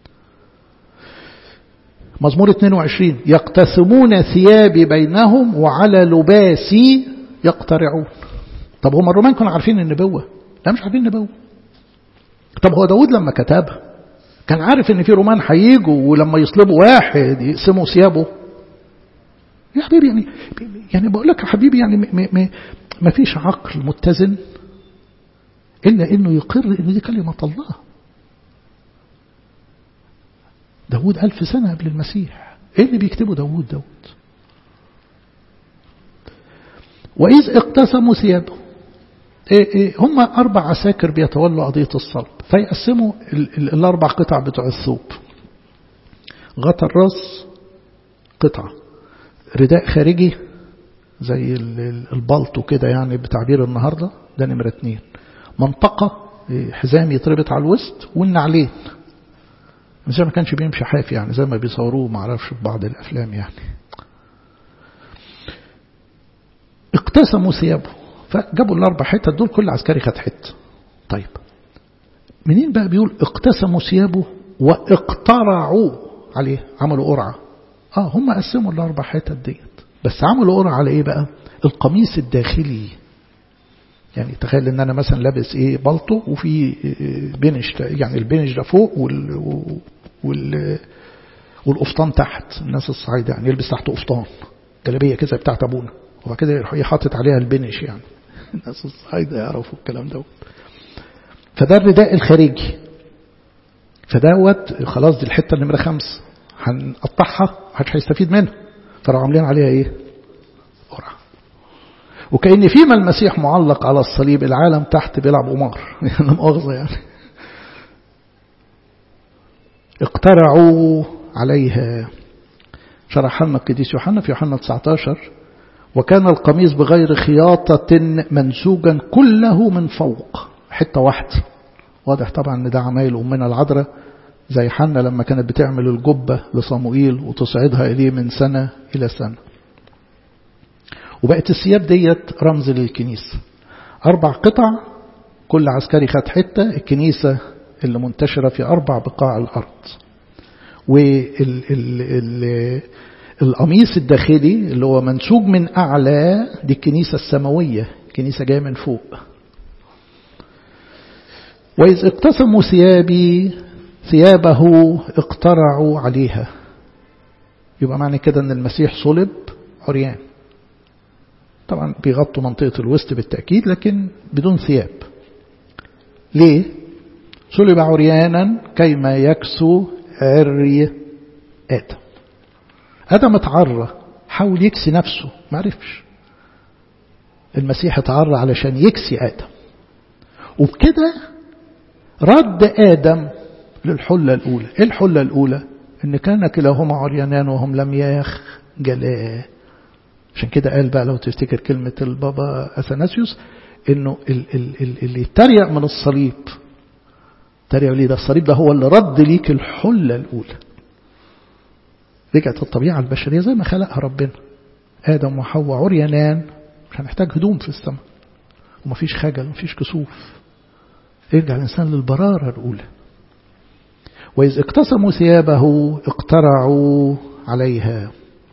مزمور 22 يقتسمون ثيابي بينهم وعلى لباسي يقترعون طب هم الرومان كانوا عارفين النبوة لا مش عارفين النبوة طب هو داود لما كتبها كان عارف ان في رومان هيجوا ولما يصلبوا واحد يقسموا ثيابه يا حبيبي يعني يعني بقول لك يا حبيبي يعني ما فيش عقل متزن إلا إنه يقر إن دي كلمة الله داود ألف سنة قبل المسيح إيه اللي بيكتبه داود داود وإذ اقتسموا ثيابه إيه إيه هم أربع عساكر بيتولوا قضية الصلب فيقسموا ال ال الأربع قطع بتوع الثوب غطى الراس قطعة رداء خارجي زي البلطو كده يعني بتعبير النهاردة ده نمرة اتنين منطقة حزام يتربط على الوسط والنعلين زي ما كانش بيمشي حافي يعني زي ما بيصوروه معرفش في بعض الأفلام يعني اقتسموا ثيابه فجابوا الأربع حتت دول كل عسكري خد حته طيب منين بقى بيقول اقتسموا ثيابه واقترعوا عليه عملوا قرعة اه هم قسموا الأربع حتت ديت بس عملوا قرعة على ايه بقى القميص الداخلي يعني تخيل ان انا مثلا لابس ايه بلطو وفي بنش يعني البنش ده فوق وال, وال والقفطان تحت الناس الصعيدة يعني يلبس تحته قفطان جلابية كده بتاعت ابونا وبعد كده يروح حاطط عليها البنش يعني الناس الصعيدة يعرفوا الكلام ده فده الرداء الخارجي فدوت خلاص دي الحتة النمرة خمس هنقطعها محدش هيستفيد منها فراحوا عاملين عليها ايه قرعة وكأن فيما المسيح معلق على الصليب العالم تحت بيلعب قمار يعني مؤاخذة يعني اقترعوا عليها شرح لنا القديس يوحنا في يوحنا 19 وكان القميص بغير خياطة منسوجا كله من فوق حتة واحدة واضح طبعا ان ده عمايل أمنا العذراء زي حنا لما كانت بتعمل الجبة لصموئيل وتصعدها إليه من سنة إلى سنة وبقت الثياب ديت رمز للكنيسة أربع قطع كل عسكري خد حتة الكنيسة اللي منتشرة في أربع بقاع الأرض والقميص الداخلي اللي هو منسوج من أعلى دي الكنيسة السماوية كنيسة جاية من فوق وإذ اقتسموا ثيابي ثيابه اقترعوا عليها يبقى معنى كده ان المسيح صلب عريان طبعا بيغطوا منطقة الوسط بالتأكيد لكن بدون ثياب ليه صلب عريانا كيما يكسو عري آدم آدم اتعرى حاول يكسي نفسه ما عرفش المسيح اتعرى علشان يكسي آدم وبكده رد آدم للحلة الأولى إيه الحلة الأولى إن كان كلاهما عريانان وهم لم يخجلا عشان كده قال بقى لو تفتكر كلمة البابا أثناسيوس إنه اللي يتريق من الصليب تريق ليه ده الصليب ده هو اللي رد ليك الحلة الأولى رجعت الطبيعة البشرية زي ما خلقها ربنا آدم وحواء عريانان مش هنحتاج هدوم في السماء ومفيش خجل ومفيش كسوف يرجع الإنسان للبرارة الأولى وإذ اقتسموا ثيابه اقترعوا عليها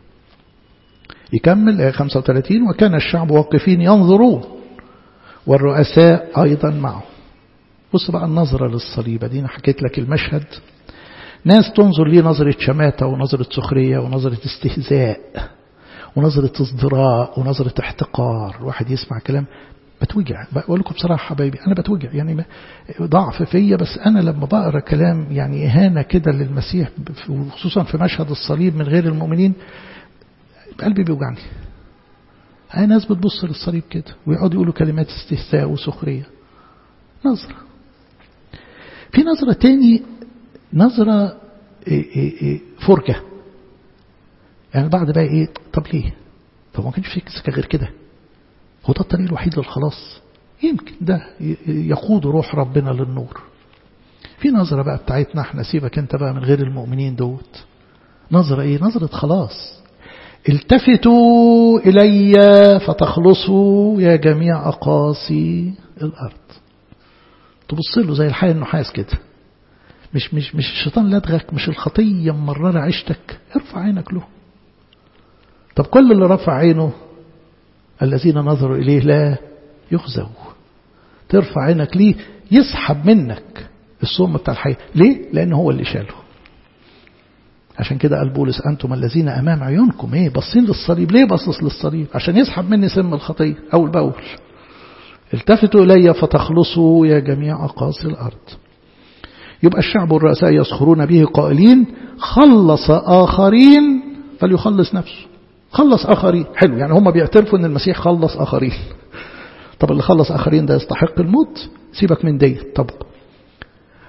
يكمل آية 35 وكان الشعب واقفين ينظرون والرؤساء أيضا معه بص بقى النظرة للصليب دي أنا حكيت لك المشهد ناس تنظر ليه نظرة شماتة ونظرة سخرية ونظرة استهزاء ونظرة ازدراء ونظرة احتقار الواحد يسمع كلام بتوجع بقول لكم بصراحة حبايبي أنا بتوجع يعني ضعف فيا بس أنا لما بقرأ كلام يعني إهانة كده للمسيح وخصوصا في مشهد الصليب من غير المؤمنين قلبي بيوجعني هاي ناس بتبص للصليب كده ويقعدوا يقولوا كلمات استهزاء وسخرية نظرة في نظرة تاني نظرة فرجة يعني بعد بقى ايه طب ليه طب ما كانش في سكة غير كده هو ده الطريق الوحيد للخلاص يمكن ده يقود روح ربنا للنور في نظرة بقى بتاعتنا احنا سيبك انت بقى من غير المؤمنين دوت نظرة ايه نظرة خلاص التفتوا إلي فتخلصوا يا جميع أقاصي الأرض تبص له زي الحي النحاس كده مش مش مش الشيطان لدغك مش الخطية مررة عيشتك ارفع عينك له طب كل اللي رفع عينه الذين نظروا إليه لا يخزوا ترفع عينك ليه يسحب منك الصوم بتاع الحياة ليه لأن هو اللي شاله عشان كده قال بولس أنتم الذين أمام عيونكم إيه باصين للصليب ليه باصص للصليب عشان يسحب مني سم الخطية أول بأول التفتوا إلي فتخلصوا يا جميع أقاصي الأرض يبقى الشعب والرؤساء يسخرون به قائلين خلص آخرين فليخلص نفسه خلص آخرين حلو يعني هم بيعترفوا أن المسيح خلص آخرين طب اللي خلص آخرين ده يستحق الموت سيبك من دي طب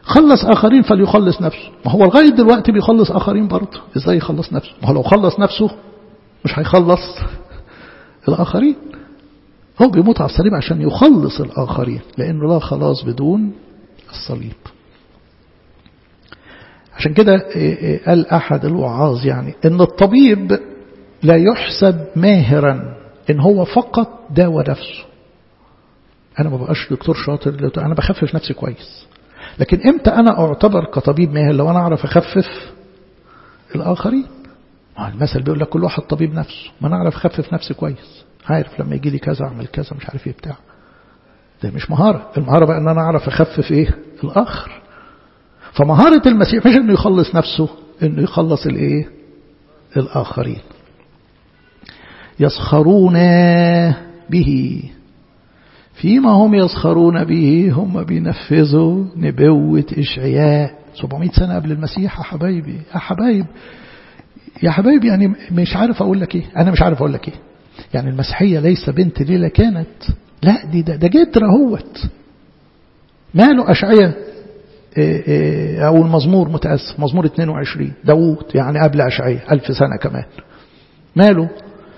خلص آخرين فليخلص نفسه ما هو لغاية دلوقتي بيخلص آخرين برضه إزاي يخلص نفسه ما هو لو خلص نفسه مش هيخلص الآخرين هو بيموت على الصليب عشان يخلص الآخرين لأنه لا خلاص بدون الصليب عشان كده قال أحد الوعاظ يعني إن الطبيب لا يحسب ماهرا إن هو فقط داوى نفسه أنا ما بقاش دكتور شاطر أنا بخفف نفسي كويس لكن إمتى أنا أعتبر كطبيب ماهر لو أنا أعرف أخفف الآخرين المثل بيقول لك كل واحد طبيب نفسه ما أنا أعرف أخفف نفسي كويس عارف لما يجي لي كذا أعمل كذا مش عارف إيه بتاع ده مش مهارة المهارة بقى أن أنا أعرف أخفف إيه الآخر فمهارة المسيح مش أنه يخلص نفسه أنه يخلص الإيه الآخرين يسخرون به فيما هم يسخرون به هم بينفذوا نبوة إشعياء 700 سنة قبل المسيح يا حبايبي يا حبايب يا حبايبي يعني مش عارف أقول لك إيه أنا مش عارف أقول لك إيه يعني المسيحية ليس بنت ليلة كانت لا دي ده, ده جدر اهوت ماله أشعية أو المزمور متأسف مزمور 22 داوود يعني قبل أشعية ألف سنة كمان ماله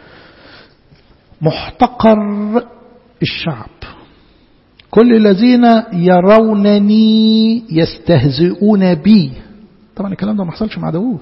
محتقر الشعب كل الذين يرونني يستهزئون بي طبعا الكلام ده ما حصلش مع داوود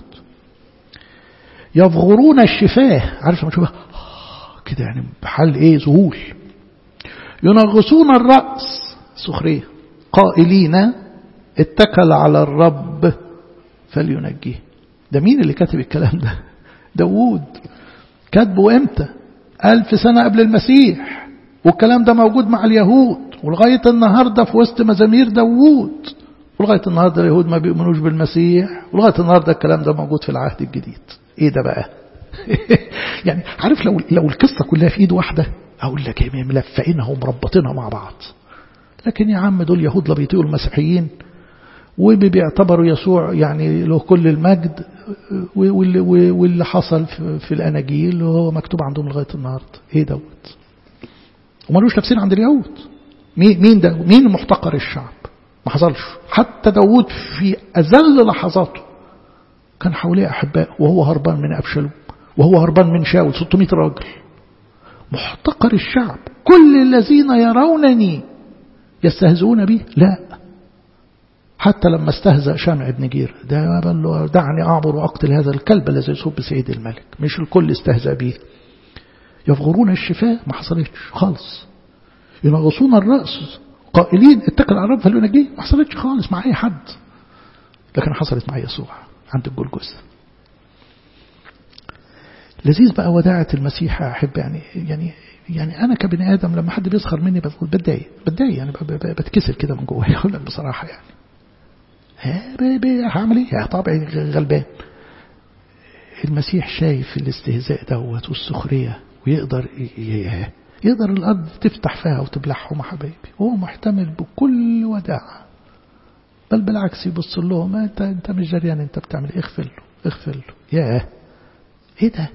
يفغرون الشفاه عارف لما تشوفها كده يعني بحال ايه ذهول ينغصون الرأس سخرية قائلين اتكل على الرب فلينجيه ده مين اللي كاتب الكلام ده داوود كاتبه امتى ألف سنة قبل المسيح والكلام ده موجود مع اليهود ولغاية النهاردة في وسط مزامير داوود ولغاية النهاردة اليهود ما بيؤمنوش بالمسيح ولغاية النهاردة الكلام ده موجود في العهد الجديد ايه ده بقى يعني عارف لو لو القصة كلها في ايد واحدة اقول لك ايه ملفقينها ومربطينها مع بعض لكن يا عم دول يهود لا بيطيقوا المسيحيين وبيعتبروا يسوع يعني له كل المجد واللي, واللي حصل في الاناجيل هو مكتوب عندهم لغايه النهارده ايه دوت ومالوش نفسين عند اليهود مين مين ده مين محتقر الشعب ما حصلش حتى داوود في اذل لحظاته كان حواليه احباء وهو هربان من ابشالوم وهو هربان من شاول 600 راجل محتقر الشعب كل الذين يرونني يستهزئون بي لا حتى لما استهزأ شامع بن جير ده قال له دعني أعبر وأقتل هذا الكلب الذي يصب سيد الملك مش الكل استهزأ به يفغرون الشفاء ما حصلتش خالص ينغصون الرأس قائلين اتكل على الرب فلينجيه ما حصلتش خالص مع أي حد لكن حصلت مع يسوع عند الجلجثة لذيذ بقى وداعة المسيح أحب يعني يعني يعني أنا كبني آدم لما حد بيسخر مني بقول بتضايق بتضايق يعني بتكسر كده من جوايا أقول لك بصراحة يعني هعمل ايه طبعي غلبان المسيح شايف الاستهزاء دوت والسخرية ويقدر يقدر الأرض تفتح فيها وتبلعهم حبايبي وهو محتمل بكل وداعة بل بالعكس يبص لهم انت انت مش جريان انت بتعمل اغفر له اغفر له ياه ايه ده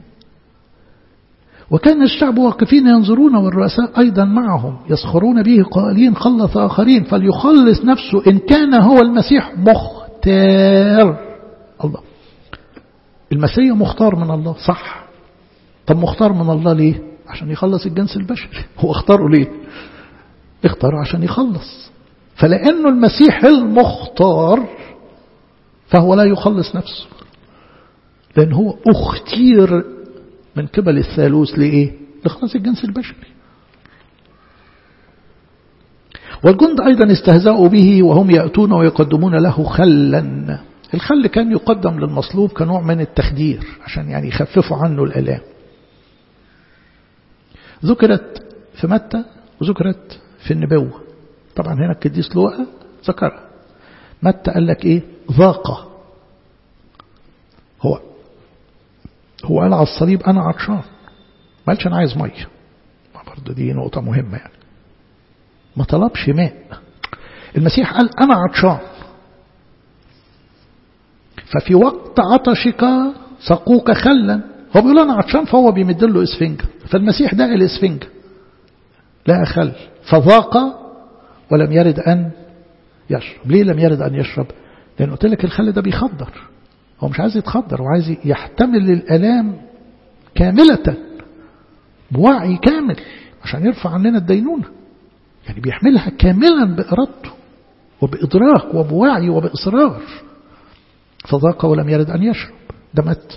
وكان الشعب واقفين ينظرون والرؤساء أيضا معهم يسخرون به قائلين خلص آخرين فليخلص نفسه إن كان هو المسيح مختار الله المسيح مختار من الله صح طب مختار من الله ليه عشان يخلص الجنس البشري هو اختاره ليه اختاره عشان يخلص فلأنه المسيح المختار فهو لا يخلص نفسه لأن هو اختير من قبل الثالوث لإيه لخلاص الجنس البشري والجند أيضا استهزأوا به وهم يأتون ويقدمون له خلا الخل كان يقدم للمصلوب كنوع من التخدير عشان يعني يخففوا عنه الألام ذكرت في متى وذكرت في النبوة طبعا هنا القديس لوقا ذكرها متى قال لك ايه ذاق هو هو قال على الصليب أنا عطشان ما قالش أنا عايز مية برضه دي نقطة مهمة يعني ما طلبش ماء المسيح قال أنا عطشان ففي وقت عطشك سقوك خلا هو بيقول أنا عطشان فهو بيمد له إسفنجة فالمسيح داعي الإسفنجة لا خل فذاق ولم يرد أن يشرب ليه لم يرد أن يشرب لأن قلت لك الخل ده بيخدر هو مش عايز يتخدر وعايز يحتمل الألام كاملة بوعي كامل عشان يرفع عننا الدينونة يعني بيحملها كاملا بإرادته وبإدراك وبوعي وبإصرار فضاق ولم يرد أن يشرب ده مات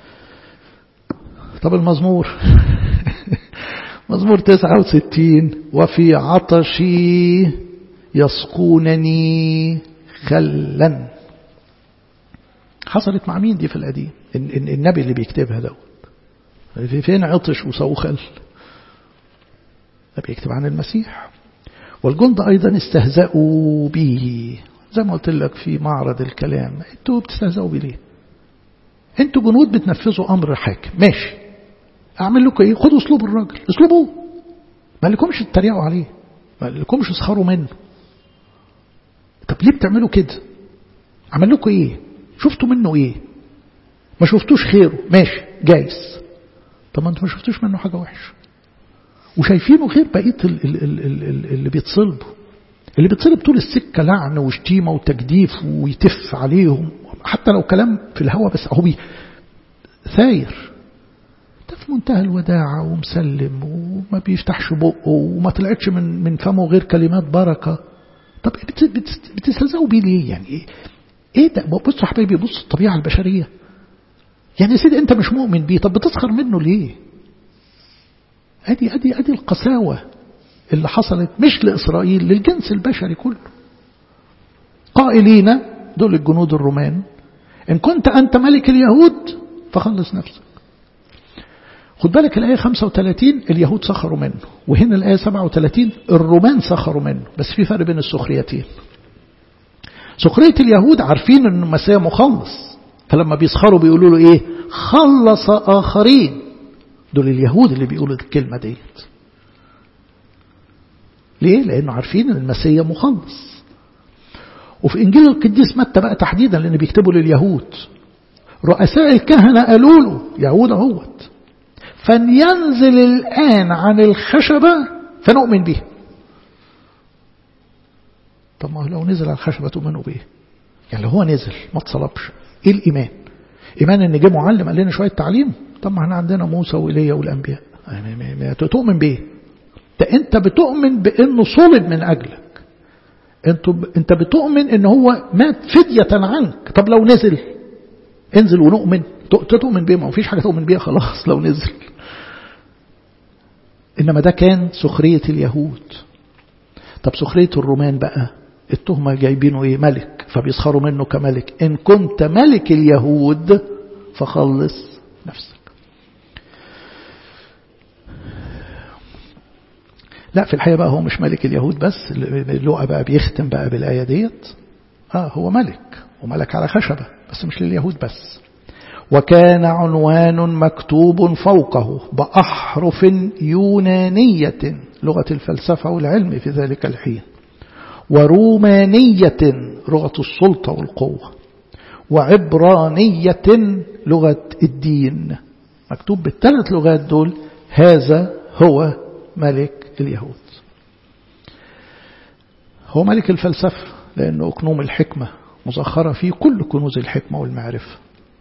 طب المزمور مزمور 69 وفي عطشي يسقونني خلا حصلت مع مين دي في القديم النبي اللي بيكتبها دوت فين عطش وسووا خل ده بيكتب عن المسيح والجند أيضا استهزأوا به زي ما قلت لك في معرض الكلام انتوا بتستهزئوا بيه ليه انتوا جنود بتنفذوا امر حاكم ماشي اعمل لكم ايه خدوا اسلوب الراجل اسلوبه ما لكمش تتريقوا عليه ما لكمش تسخروا منه طب ليه بتعملوا كده عمل لكم ايه شفتوا منه ايه ما شفتوش خيره ماشي جايز طب ما انتوا ما شفتوش منه حاجه وحشه وشايفينه غير بقيه اللي بيتصلبوا اللي بيتصلب طول السكة لعن وشتيمة وتجديف ويتف عليهم حتى لو كلام في الهوا بس هو ثاير ده في منتهى الوداعة ومسلم وما بيفتحش بقه وما طلعتش من من فمه غير كلمات بركة طب بتستهزئوا بيه ليه يعني ايه, إيه ده بصوا حبايبي بص الطبيعة البشرية يعني يا سيدي انت مش مؤمن بيه طب بتسخر منه ليه ادي ادي ادي القساوه اللي حصلت مش لإسرائيل للجنس البشري كله قائلين دول الجنود الرومان إن كنت أنت ملك اليهود فخلص نفسك خد بالك الآية 35 اليهود سخروا منه وهنا الآية 37 الرومان سخروا منه بس في فرق بين السخريتين سخرية اليهود عارفين أن المسيح مخلص فلما بيسخروا بيقولوا له إيه خلص آخرين دول اليهود اللي بيقولوا الكلمة ديت ليه؟ لأنه عارفين أن المسيح مخلص وفي إنجيل القديس متى بقى تحديدا لأن بيكتبوا لليهود رؤساء الكهنة قالوا له يهود اهوت فلينزل الآن عن الخشبة فنؤمن به طب ما لو نزل على الخشبة تؤمنوا به يعني لو هو نزل ما اتصلبش ايه الإيمان إيمان إن جه معلم قال لنا شوية تعليم طب ما احنا عندنا موسى وإيليا والأنبياء يعني تؤمن بيه ده انت بتؤمن بانه صلب من اجلك انت انت بتؤمن ان هو مات فدية عنك طب لو نزل انزل ونؤمن تؤمن بيه ما فيش حاجة تؤمن بيها خلاص لو نزل انما ده كان سخرية اليهود طب سخرية الرومان بقى التهمة جايبينه ايه ملك فبيسخروا منه كملك ان كنت ملك اليهود فخلص نفسك لا في الحقيقة بقى هو مش ملك اليهود بس اللقى بقى بيختم بقى بالآية ديت آه هو ملك وملك على خشبة بس مش لليهود بس وكان عنوان مكتوب فوقه بأحرف يونانية لغة الفلسفة والعلم في ذلك الحين ورومانية لغة السلطة والقوة وعبرانية لغة الدين مكتوب بالثلاث لغات دول هذا هو ملك اليهود هو ملك الفلسفة لأنه أكنوم الحكمة مزخرة فيه كل كنوز الحكمة والمعرفة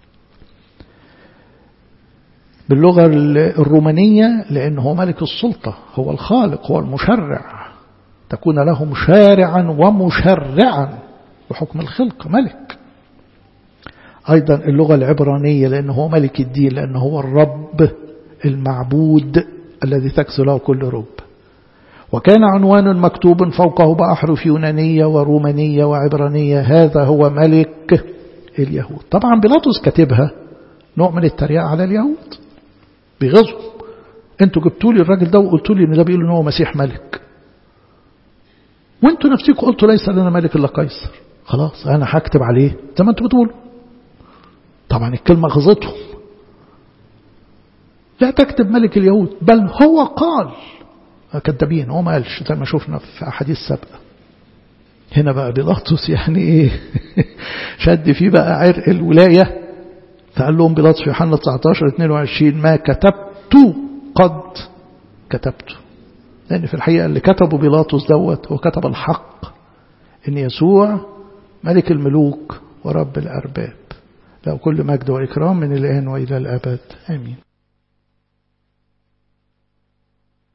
باللغة الرومانية لأنه هو ملك السلطة هو الخالق هو المشرع تكون له مشارعا ومشرعا بحكم الخلق ملك أيضا اللغة العبرانية لأنه هو ملك الدين لأنه هو الرب المعبود الذي تكسو له كل رب وكان عنوان مكتوب فوقه بأحرف يونانية ورومانية وعبرانية هذا هو ملك اليهود طبعا بيلاطس كاتبها نوع من التريقة على اليهود بغزو انتوا جبتوا لي الراجل ده وقلتوا لي ان ده بيقول ان هو مسيح ملك وانتوا نفسكم قلتوا ليس لنا ملك الا قيصر خلاص انا هكتب عليه زي ما انتوا بتقولوا طبعا الكلمة غزتهم لا تكتب ملك اليهود بل هو قال كذابين هو ما قالش زي ما شفنا في أحاديث سابقة هنا بقى بيلاطس يعني ايه شد فيه بقى عرق الولاية فقال لهم بيلاطس في يوحنا 19 22 ما كتبت قد كتبت لأن في الحقيقة اللي كتبه بيلاطس دوت هو كتب الحق إن يسوع ملك الملوك ورب الأرباب له كل مجد وإكرام من الآن وإلى الأبد آمين